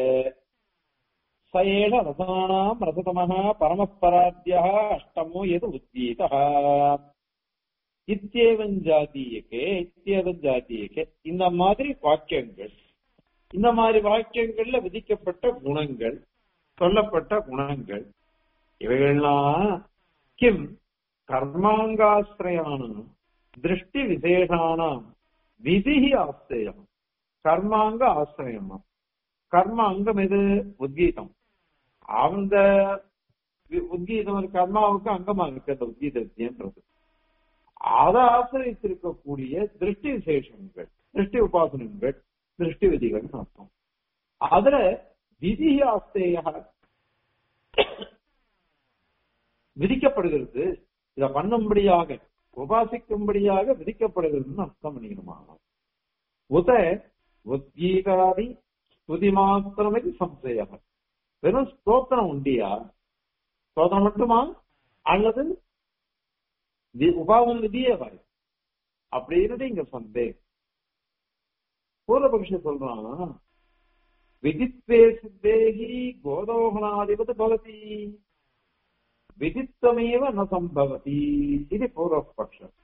स एव रसाणाम् रसतमः परमपराद्यः अष्टमो यद् उद्गीतः இத்தியேவன் ஜாதியக்கே இத்தியேவன் ஜாதியக்கே இந்த மாதிரி வாக்கியங்கள் இந்த மாதிரி வாக்கியங்கள்ல விதிக்கப்பட்ட குணங்கள் சொல்லப்பட்ட குணங்கள் இவைகள்லாம் கிம் கர்மாங்காசிரயான திருஷ்டி விசேஷானாம் விதிஹி ஆஸ்தேயம் கர்மாங்க ஆசிரியமா கர்ம அங்கம் எது உத்கீதம் அந்த வி- உத்கீதம் ஒரு கர்மாவுக்கு அங்கமா இருக்கு அந்த உத்கீதத்தியன்றது அதை ஆசிரியத்திருக்கக்கூடிய திருஷ்டி விசேஷங்கள் திருஷ்டி உபாசனங்கள் திருஷ்டி விதிகள் அர்த்தம் அதுல விதி ஆஸ்தேய விதிக்கப்படுகிறது இத பண்ணும்படியாக உபாசிக்கும்படியாக விதிக்கப்படுகிறதுன்னு அர்த்தம் பண்ணிக்கணுமா உத உத்கீதாதி ஸ்துதி மாத்திரமே சம்சயம் வெறும் ஸ்தோத்திரம் உண்டியா ஸ்தோத்திரம் மட்டுமா அல்லது வி- உபாசன விதியே வாய் அப்படின்றது இங்க சந்தேகம் பூர்வபக்ஷ சொல்றான் விதித்வே சித்தேகி கோதோகனாதிபதி பவதி விதித்தமேவ ந சம்பவதி இது பூர்வபக்ஷம்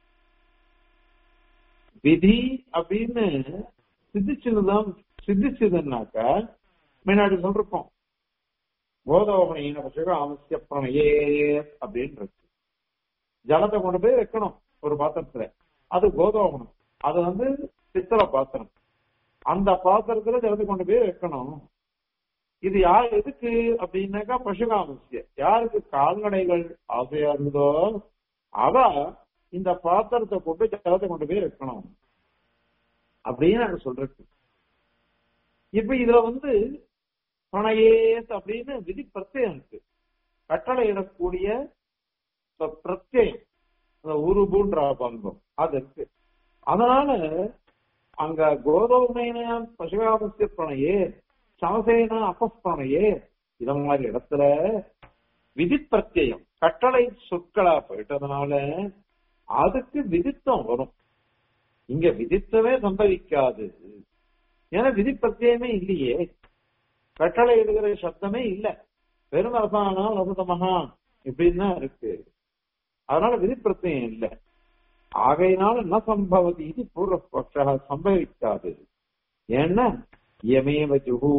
விதி அப்படின்னு சித்திச்சதுதான் சித்திச்சதுன்னாக்க முன்னாடி சொல்றோம் கோதோகனையின பட்சம் அவசிய பிரணயே அப்படின்னு இருக்கு ஜலத்தை கொண்டு போய் வைக்கணும் ஒரு பாத்திரத்துல அது கோதோகனம் அது வந்து பித்தளை பாத்திரம் அந்த பாத்திரத்துல ஜலத்தை கொண்டு போய் வைக்கணும் இது யார் எதுக்கு அப்படின்னாக்கா பசுகாமசிய யாருக்கு கால்நடைகள் ஆசையா இருந்ததோ அவ இந்த பாத்திரத்தை கொண்டு ஜலத்தை கொண்டு போய் வைக்கணும் அப்படின்னு எனக்கு சொல்றது இப்ப இதுல வந்து பணையேத் அப்படின்னு விதி பிரத்யம் இருக்கு கட்டளை இடக்கூடிய இப்ப பிரத்யம் அந்த உருபுன்ற பண்பம் அது இருக்கு அதனால அங்க கோதோமைன பசுகாமசிய பிரணயே சமசேன அபஸ்பிரணையே இத மாதிரி இடத்துல விதி பிரத்யம் கட்டளை சொற்களா போயிட்டதுனால அதுக்கு விதித்தம் வரும் இங்க விதித்தமே சம்பவிக்காது ஏன்னா விதி பிரத்யமே இல்லையே கட்டளை எழுதுகிற சப்தமே இல்ல வெறும் ரசானா ரசதமகா இப்படின்னு தான் இருக்கு அதனால விதி பிரத்யம் இல்ல ஆகையினால என்ன சம்பவதி இது பூர்வபக்ஷ சம்பவிக்காது ஏன்னா யமேவ ஜுஹூ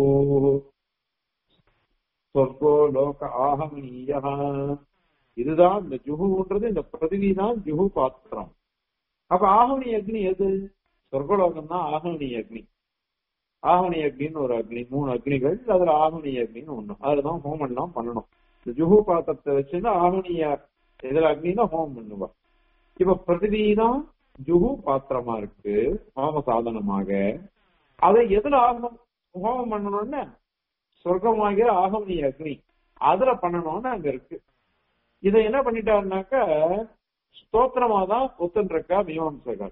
சொர்க்கோ லோக ஆகமனீய இதுதான் இந்த ஜுஹுன்றது இந்த பிரதிவி தான் ஜுஹு பாத்திரம் அப்ப ஆகமணி அக்னி எது சொர்க்கலோகம் தான் ஆகமணி அக்னி ஆகமணி அக்னின்னு ஒரு அக்னி மூணு அக்னிகள் அதுல ஆகமணி அக்னின்னு ஒண்ணு அதுலதான் ஹோமம் எல்லாம் பண்ணணும் இந்த ஜுஹு பாத்திரத்தை வச்சுன்னா ஆகமணிய இதுல அக்னினா ஹோமம் பண்ணுவா இப்ப பிரதிவி தான் ஜுஹு பாத்திரமா இருக்கு ஹோம சாதனமாக அதை எதுல ஆகமம் ஹோமம் பண்ணணும்னு சொர்க்கமாகிற ஆகமணி அக்னி அதுல பண்ணணும்னு அங்க இருக்கு இதை என்ன பண்ணிட்டாருனாக்க ஸ்தோத்திரமா தான் ஒத்துருக்கா மீமாம்சகர்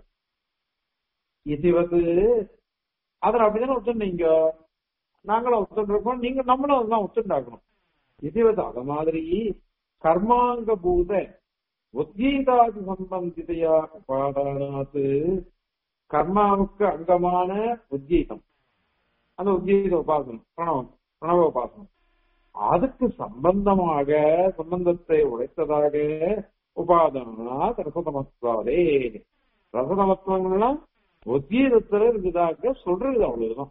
இது வந்து அதுல அப்படிதானே ஒத்துண்டீங்க நாங்களும் ஒத்துருக்கோம் நீங்க நம்மளும் அதுதான் ஒத்துண்டாக்கணும் இது வந்து அத மாதிரி கர்மாங்க பூத உத்கீதாதி சம்பந்திதையா உபாதானாத்து கர்மாவுக்கு அங்கமான உத்கீதம் அந்த உத்கீத உபாசனம் பிரணவம் பிரணவ உபாசனம் அதுக்கு சம்பந்தமாக சம்பந்தத்தை உடைத்ததாக உபாதானா ரசதமத்வாதே ரசதமத்துவங்கள்லாம் உத்கீதத்துல இருக்குதாக சொல்றது அவ்வளவுதான்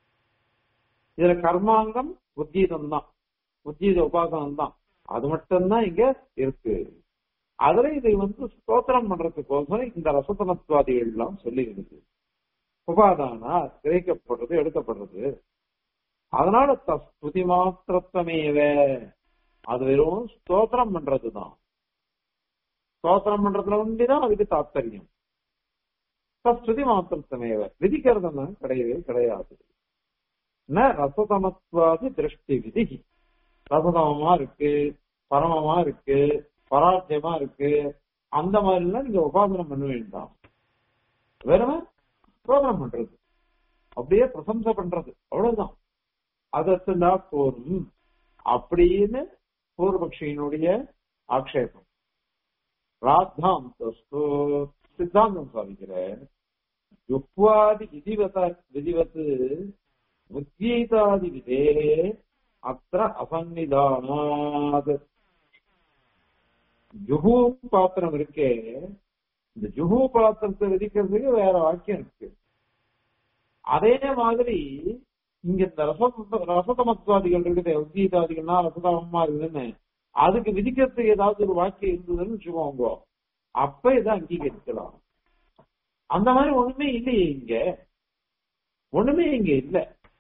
இதுல கர்மாங்கம் உத்கீதம் தான் உத்கீத உபாசனம் தான் அது மட்டும்தான் இங்க இருக்கு அதுல இதை வந்து ஸ்தோத்திரம் பண்றதுக்கோசரம் இந்த ரசதமத்வாதிகள் எல்லாம் சொல்லி இருக்கு உபாதானா கிரகிக்கப்படுறது எடுக்கப்படுறது அதனால தஸ்துதி மாத்திரத்தமேவ அது வெறும் ஸ்தோத்திரம் பண்றதுதான் ஸ்தோத்திரம் பண்றதுல ஒண்டிதான் அதுக்கு தாத்பரியம் தஸ்துதி மாத்திரத்தமேவ விதிக்கிறதுனா கிடையவே கிடையாது ந ரசதமத்வாதி திருஷ்டி விதி ரசதமமா இருக்கு பரமமா இருக்கு பராஜயமா இருக்கு அந்த மாதிரி எல்லாம் நீங்க உபாசனம் பண்ண வேண்டாம் வெறும் ஸ்தோத்திரம் பண்றது அப்படியே பிரசம்சை பண்றது அவ்வளவுதான் அதற்குண்டா போரும் அப்படின்னு பூர்வபக்ஷியினுடைய ஆக்ஷேபம் ராத்தாம் சித்தாந்தம் சாதிக்கிற யுக்வாதி விதிவத விதிவத்து உத்கீதாதி விதே அத்த அசன்னிதானாத் ஜுஹு பாத்திரம் இருக்கே இந்த ஜுஹு பாத்திரத்தை விதிக்கிறதுக்கு வேற வாக்கியம் இருக்கு அதே மாதிரி இங்க இந்த ரச ரசதமத்வாதிகள் இருக்குது உத்கீதாதிகள்னா ரசதமமா இருக்குதுன்னு அதுக்கு விதிக்கிறதுக்கு ஏதாவது ஒரு வாக்கியம் இருந்ததுன்னு வச்சுக்கோங்க அப்ப இதை அங்கீகரிக்கலாம் அந்த மாதிரி ஒண்ணுமே இல்லையே இங்க ஒண்ணுமே இங்க இல்ல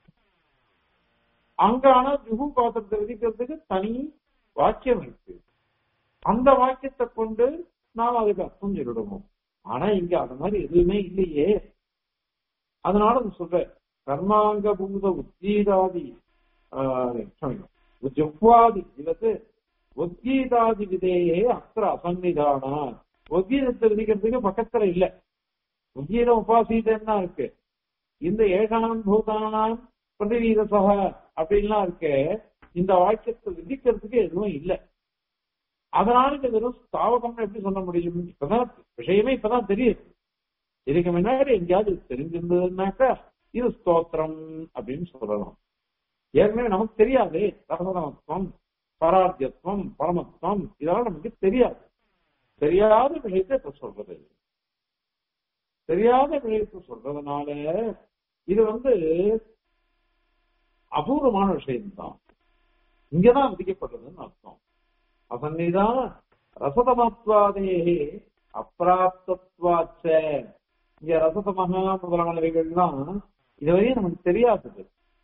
அங்க ஆனா ஜுகு பாத்திரத்தை விதிக்கிறதுக்கு தனி வாக்கியம் இருக்கு அந்த வாக்கியத்தை கொண்டு நாம் அதுக்கு அர்த்தம் சொல்லிடுவோம் ஆனா இங்க அந்த மாதிரி எதுவுமே இல்லையே அதனால நான் சொல்றேன் கர்மாங்க பூத உத்கீதாதி ஜுவாதி இவத்து உத்கீதாதி விதேயே அத்திர அசன்னிதானா உத்கீதத்தை விதிக்கிறதுக்கு பக்கத்துல இல்ல உத்கீதம் உபாசீதன்னா இருக்கு இந்த ஏகானம் பூதானாம் பிரதிவீதசக அப்படின்லாம் இருக்கு இந்த வாக்கியத்தை விதிக்கிறதுக்கு எதுவும் இல்லை அதனால இந்த வெறும் ஸ்தாவகம் எப்படி சொல்ல முடியும் இப்பதான் விஷயமே இப்பதான் தெரியுது இதுக்கு முன்னாடி எங்கேயாவது தெரிஞ்சிருந்ததுனாக்கா இது ஸ்தோத்திரம் அப்படின்னு சொல்லலாம் ஏற்கனவே நமக்கு தெரியாது ரசதமத்துவம் பராத்தியத்துவம் பரமத்துவம் இதெல்லாம் நமக்கு தெரியாது தெரியாத விஷயத்தை இப்ப சொல்றது தெரியாத விஷயத்தை சொல்றதுனால இது வந்து அபூர்வமான விஷயம்தான் இங்கதான் விதிக்கப்படுறதுன்னு அர்த்தம் அசன்னிதான் ரசதமத்வாதே அப்பிராப்தத்வாச்ச இங்க ரசதமகா முதலானவைகள்லாம் இதுவரையும் நமக்கு தெரியாதது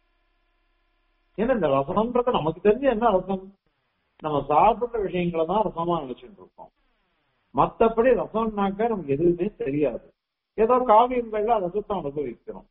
ஏன்னா இந்த ரசம்ன்றது நமக்கு தெரிஞ்ச என்ன ரசம் நம்ம சாப்பிட்ட விஷயங்களை தான் ரசமா நினைச்சுட்டு இருக்கோம் மத்தபடி ரசம்னாக்க நமக்கு எதுவுமே தெரியாது ஏதோ காவியங்கள்ல ரசத்தை அனுபவிக்கிறோம்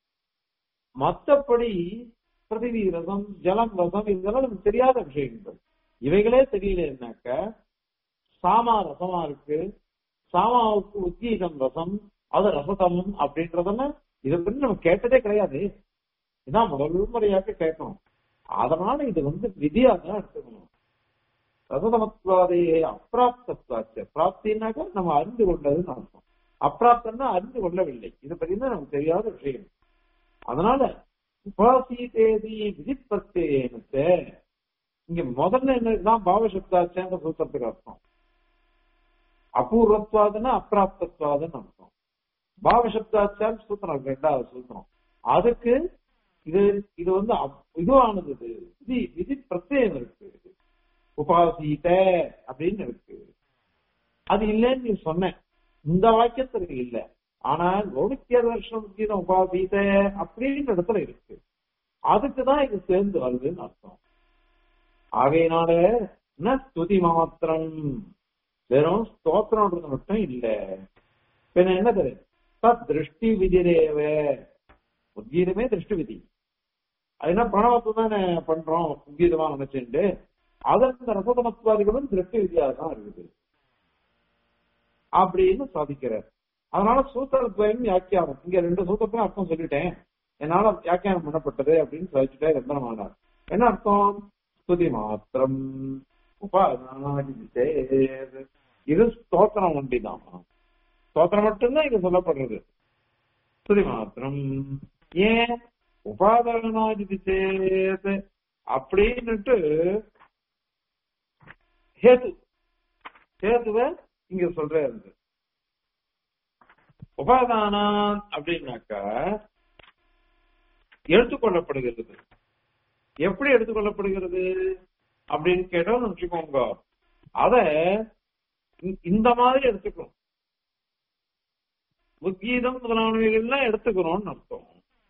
மத்தபடி பிரதிவி ரசம் ஜலம் ரசம் இதெல்லாம் நமக்கு தெரியாத விஷயங்கள் இவைகளே தெரியலன்னாக்க சாமா ரசமா இருக்கு சாமாவுக்கு உத்கீதம் ரசம் அது ரசதம் அப்படின்றதெல்லாம் இதை பற்றி நம்ம கேட்டதே கிடையாது இதான் முதல் முறையாக கேட்கணும் அதனால இது வந்து விதியா தான் எடுத்துக்கணும் ரசதமத்வாதையே அப்பிராப்தத்வாச்ச பிராப்தினாக்க நம்ம அறிந்து கொண்டதுன்னு அர்த்தம் அப்பிராப்தம்னா அறிந்து கொள்ளவில்லை இதை பத்தி தான் நமக்கு தெரியாத விஷயம் அதனால உபாசீதேதி விதிப்பத்தேனத்தை இங்க முதல்ல என்னதான் பாவசப்தாச்சேன்ற சூத்திரத்துக்கு அர்த்தம் அபூர்வத்வாதுன்னா அப்பிராப்தத்வாதுன்னு அர்த்தம் பாவசப்தாச்சான் சூத்திரம் ரெண்டாவது சூத்திரம் அதுக்கு இது இது வந்து இதுவானது இது விதி விதி பிரத்யேகம் இருக்கு உபாசீத அப்படின்னு இருக்கு அது இல்லைன்னு நீ சொன்ன இந்த வாக்கியத்துக்கு இல்ல ஆனால் ஒடுக்கிய வருஷம் கீதம் உபாசீத அப்படின்ற இடத்துல இருக்கு அதுக்குதான் இது சேர்ந்து வருதுன்னு அர்த்தம் ஆகையினால என்ன ஸ்துதி மாத்திரம் வெறும் ஸ்தோத்திரம்ன்றது மட்டும் இல்ல பின்ன என்னது தத் திருஷ்டி விதிரேவ உத்கீதமே திருஷ்டி விதி அது என்ன பிரணவத்தை தானே பண்றோம் உத்கீதமா நினைச்சுட்டு அதற்கு ரசதமத்வாதிகளும் திருஷ்டி விதியாக தான் இருக்குது அப்படின்னு சாதிக்கிறார் அதனால சூத்திரத்வயம் வியாக்கியானம் இங்க ரெண்டு சூத்திரத்தையும் அர்த்தம் சொல்லிட்டேன் என்னால வியாக்கியானம் பண்ணப்பட்டது அப்படின்னு சொல்லிச்சுட்டே ரத்தனமானார் என்ன அர்த்தம் ஸ்துதி மாத்திரம் உபாதான இது ஸ்தோத்திரம் ஒண்டிதான் ஸ்தோத்திரம் மட்டும்தான் இங்க சொல்லப்படுறது ஸ்துதி மாத்திரம் ஏன் உபாதானாதிதி சேத் அப்படின்னுட்டு ஹேது ஹேதுவ இங்க சொல்றாரு உபாதானம் அப்படின்னாக்கா எடுத்துக்கொள்ளப்படுகிறது எப்படி எடுத்துக்கொள்ளப்படுகிறது அப்படின்னு கேட்டோம் வச்சுக்கோங்க அத இந்த மாதிரி எடுத்துக்கணும் உத்கீதம் முதலானவைகள்லாம் எடுத்துக்கிறோம்னு அர்த்தம்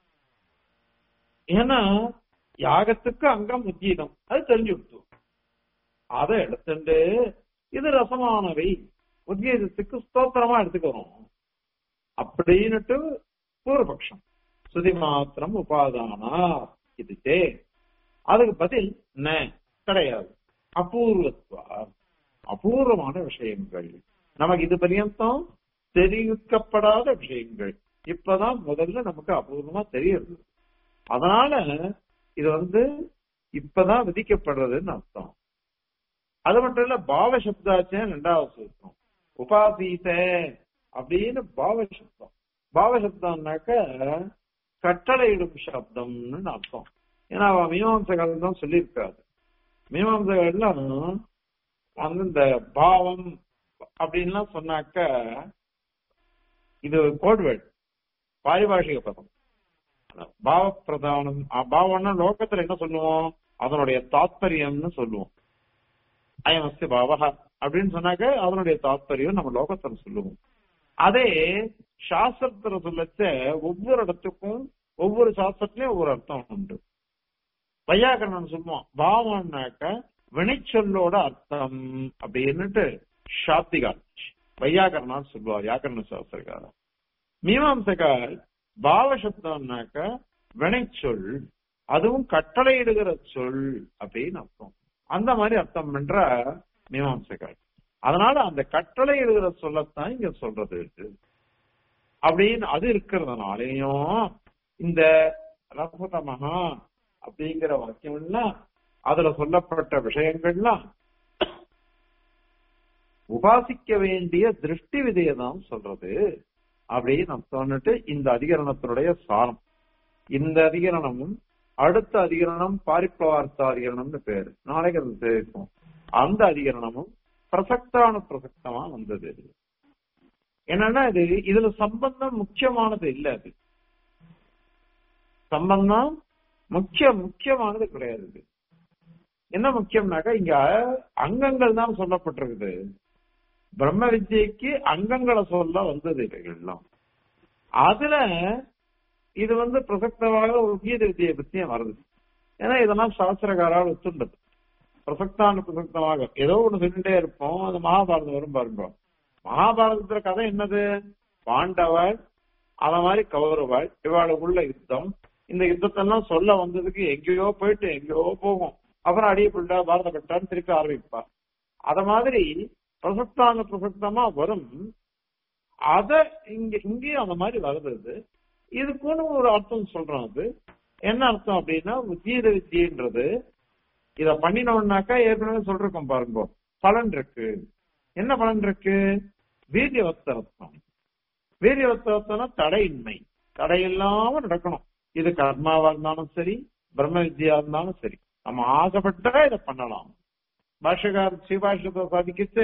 ஏன்னா யாகத்துக்கு அங்கம் உத்கீதம் அது தெரிஞ்சு விட்டு அதை எடுத்துட்டு இது ரசமானவை உத்கீதத்துக்கு ஸ்தோத்திரமா எடுத்துக்கிறோம் அப்படின்னுட்டு பூர்வபக்ஷம் சுதி மாத்திரம் உபாதானா இது தே அதுக்கு பதில் ந கிடையாது அபூர்வத்வா அபூர்வமான விஷயங்கள் நமக்கு இது பரியந்தம் தெரிவிக்கப்படாத விஷயங்கள் இப்பதான் முதல்ல நமக்கு அபூர்வமா தெரியுது அதனால இது வந்து இப்பதான் விதிக்கப்படுறதுன்னு அர்த்தம் அது மட்டும் இல்ல பாவ சப்தாச்சேன் ரெண்டாவது சூத்திரம் உபாசீத அப்படின்னு பாவ சப்தம் பாவ சப்தம்னாக்க கட்டளையிடும் சப்தம்னு அர்த்தம் ஏன்னா அவன் மீமாம்சகாலம் தான் சொல்லியிருக்காரு மீமாம்சகள்லாம் வந்து இந்த பாவம் அப்படின்லாம் சொன்னாக்க இது கோட்வேர்ட் பாரிபாஷிக பதம் பாவ பிரதானம் பாவம்னா லோகத்துல என்ன சொல்லுவோம் அதனுடைய தாத்பரியம்னு சொல்லுவோம் அயமஸ்தி பாவக அப்படின்னு சொன்னாக்க அதனுடைய தாத்பரியம் நம்ம லோகத்துல சொல்லுவோம் அதே சாஸ்திரத்துல சொல்லச்ச ஒவ்வொரு இடத்துக்கும் ஒவ்வொரு சாஸ்திரத்திலயும் ஒவ்வொரு அர்த்தம் உண்டு வையாகரணன் சொல்லுவான் பாவம்னாக்க வினைச்சொல்லோட அர்த்தம் அப்படின்னுட்டு சாப்திகால் வையாகரணால் சொல்லுவார் வியாக்கரண சாஸ்திரக்காரர் மீமாம்சகால் பாவசப்தம்னாக்க வினைச்சொல் அதுவும் கட்டளையிடுகிற சொல் அப்படின்னு அர்த்தம் அந்த மாதிரி அர்த்தம் பண்ற மீமாம்சகால் அதனால அந்த கட்டளையிடுகிற சொல்லத்தான் இங்க சொல்றது அப்படின்னு அது இருக்கிறதுனாலையும் இந்த ரசதமகா அப்படிங்கிற வாக்கியம்லாம் அதுல சொல்லப்பட்ட விஷயங்கள்லாம் உபாசிக்க வேண்டிய திருஷ்டி விதையை தான் சொல்றது அப்படின்னு நம்ம சொன்னிட்டு இந்த அதிகரணத்தினுடைய சாரம் இந்த அதிகரணமும் அடுத்த அதிகரணம் பாரிப்ளவார்த்த அதிகரணம்னு பேரு நாளைக்கு அது தெரிவிக்கும் அந்த அதிகரணமும் பிரசக்தான பிரசக்தமா வந்தது என்னன்னா இது இதுல சம்பந்தம் முக்கியமானது இல்ல அது சம்பந்தம் முக்கிய முக்கியமானது கிடையாது இது. என்ன முக்கியம்னாக்கா இங்க அங்கங்கள் தான் சொல்லப்பட்டிருக்குது பிரம்ம வித்யைக்கு அங்கங்களை சொல்ல வந்தது இவைகள்லாம் அதுல இது வந்து பிரசக்தமாக ஒரு கீத வித்தியை பத்தியும் வருது ஏன்னா இதெல்லாம் சாஸ்திரகாரால் ஒத்துண்டது பிரசக்தான பிரசக்தமாக ஏதோ ஒண்ணு சொல்லிட்டே இருப்போம் அது மகாபாரதம் வரும் பாருங்க மகாபாரதத்துல கதை என்னது பாண்டவர் அத மாதிரி கௌரவாள் இவாளுக்குள்ள யுத்தம் இந்த யுத்தத்தெல்லாம் சொல்ல வந்ததுக்கு எங்கேயோ போயிட்டு எங்கேயோ போகும் அப்புறம் அடியப்பட்டா பாரதப்பட்டான்னு திருப்பி ஆரம்பிப்பா அத மாதிரி பிரசக்தான பிரசக்தமா வரும் அத இங்க இங்கேயும் அந்த மாதிரி வருது இது. இதுக்குன்னு ஒரு அர்த்தம் சொல்றோம் அது என்ன அர்த்தம் அப்படின்னா உத்தீத வித்தியன்றது இத பண்ணினோம்னாக்கா ஏற்கனவே சொல்றோம் பாருங்க பலன் இருக்கு என்ன பலன் இருக்கு வீரியவத்தரத்தம் வீரியவத்தரத்தம்னா தடையின்மை தடை இல்லாம நடக்கணும் இது கர்மாவா இருந்தாலும் சரி பிரம்ம வித்யா இருந்தாலும் சரி நம்ம ஆசைப்பட்டா இதை பண்ணலாம் பாஷகார் சிவாஷத்தை சாதிக்கிட்டு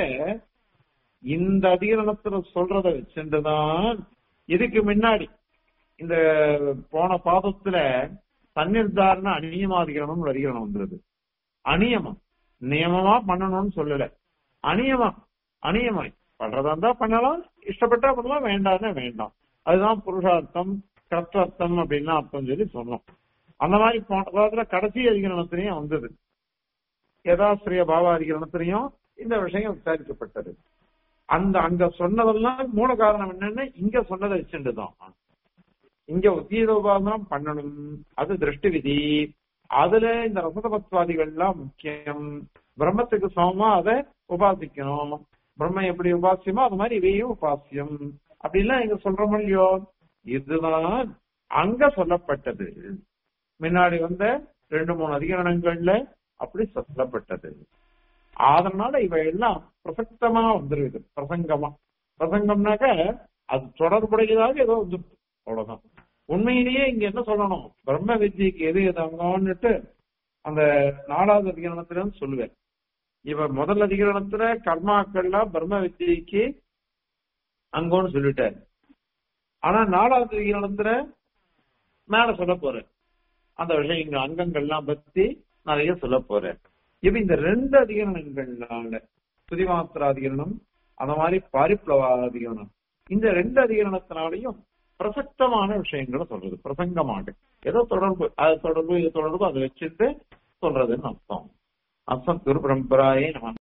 இந்த அதிகரணத்துல சொல்றத வச்சுட்டுதான் இதுக்கு முன்னாடி இந்த போன பாதத்துல தன்னிர்தாரண அநியமாதிகரணம் ஒரு அதிகரணம் வந்தது அநியமம் நியமமா பண்ணணும்னு சொல்லல அநியமம் அநியமாய் பண்றதா இருந்தா பண்ணலாம் இஷ்டப்பட்டா பண்ணலாம் வேண்டாம்னா வேண்டாம் அதுதான் புருஷார்த்தம் கர்த்தார்த்தம் அப்படின்னு அர்த்தம் சொல்லி சொன்னோம் அந்த மாதிரி போன காலத்துல கடைசி அதிகரணத்திலையும் வந்தது யதாஸ்திரிய பாவாதிகரணத்திலையும் இந்த விஷயம் விசாரிக்கப்பட்டது அந்த அங்க சொன்னதெல்லாம் மூல காரணம் என்னன்னு இங்க சொன்னதை வச்சுட்டுதான் இங்க உத்தீதோபாசனம் பண்ணணும் அது திருஷ்டி விதி அதுல இந்த ரசதபத்வாதிகள்லாம் முக்கியம் பிரம்மத்துக்கு சமமா அதை உபாசிக்கணும் பிரம்ம எப்படி உபாசியமோ அது மாதிரி இவையும் உபாசியம் அப்படிலாம் இங்க சொல்றோம் இல்லையோ இதுதான் அங்க சொல்லப்பட்டது முன்னாடி வந்த ரெண்டு மூணு அதிகரணங்கள்ல அப்படி சொல்லப்பட்டது அதனால இவை எல்லாம் பிரசக்தமா வந்துருது பிரசங்கமா பிரசங்கம்னாக்க அது தொடர்புடையதாக ஏதோ வந்து அவ்வளவுதான் உண்மையிலேயே இங்க என்ன சொல்லணும் பிரம்ம வித்யக்கு எது எது அங்கம்னுட்டு அந்த நாலாவது அதிகரணத்துல சொல்லுவேன் இவ முதல் அதிகரணத்துல கர்மாக்கள்லாம் பிரம்ம வித்யக்கு அங்கோன்னு சொல்லிட்டாரு ஆனா நாலாவது அதிகரணத்துல மேல சொல்ல போறேன் அந்த விஷயங்கள் அங்கங்கள்லாம் பத்தி நிறைய சொல்ல போறேன் இப்ப இந்த ரெண்டு அதிகரணங்கள்னால சுதிமாத்திர அதிகரணம் அந்த மாதிரி பாரிப்ளவாதிகரணம் இந்த ரெண்டு அதிகரணத்தினாலையும் பிரசக்தமான விஷயங்களை சொல்றது பிரசங்கமாக ஏதோ தொடர்பு அது தொடர்பு இது தொடர்பு அதை வச்சுட்டு சொல்றதுன்னு அர்த்தம் அர்த்தம் குரு பரம்பராயே நம்ம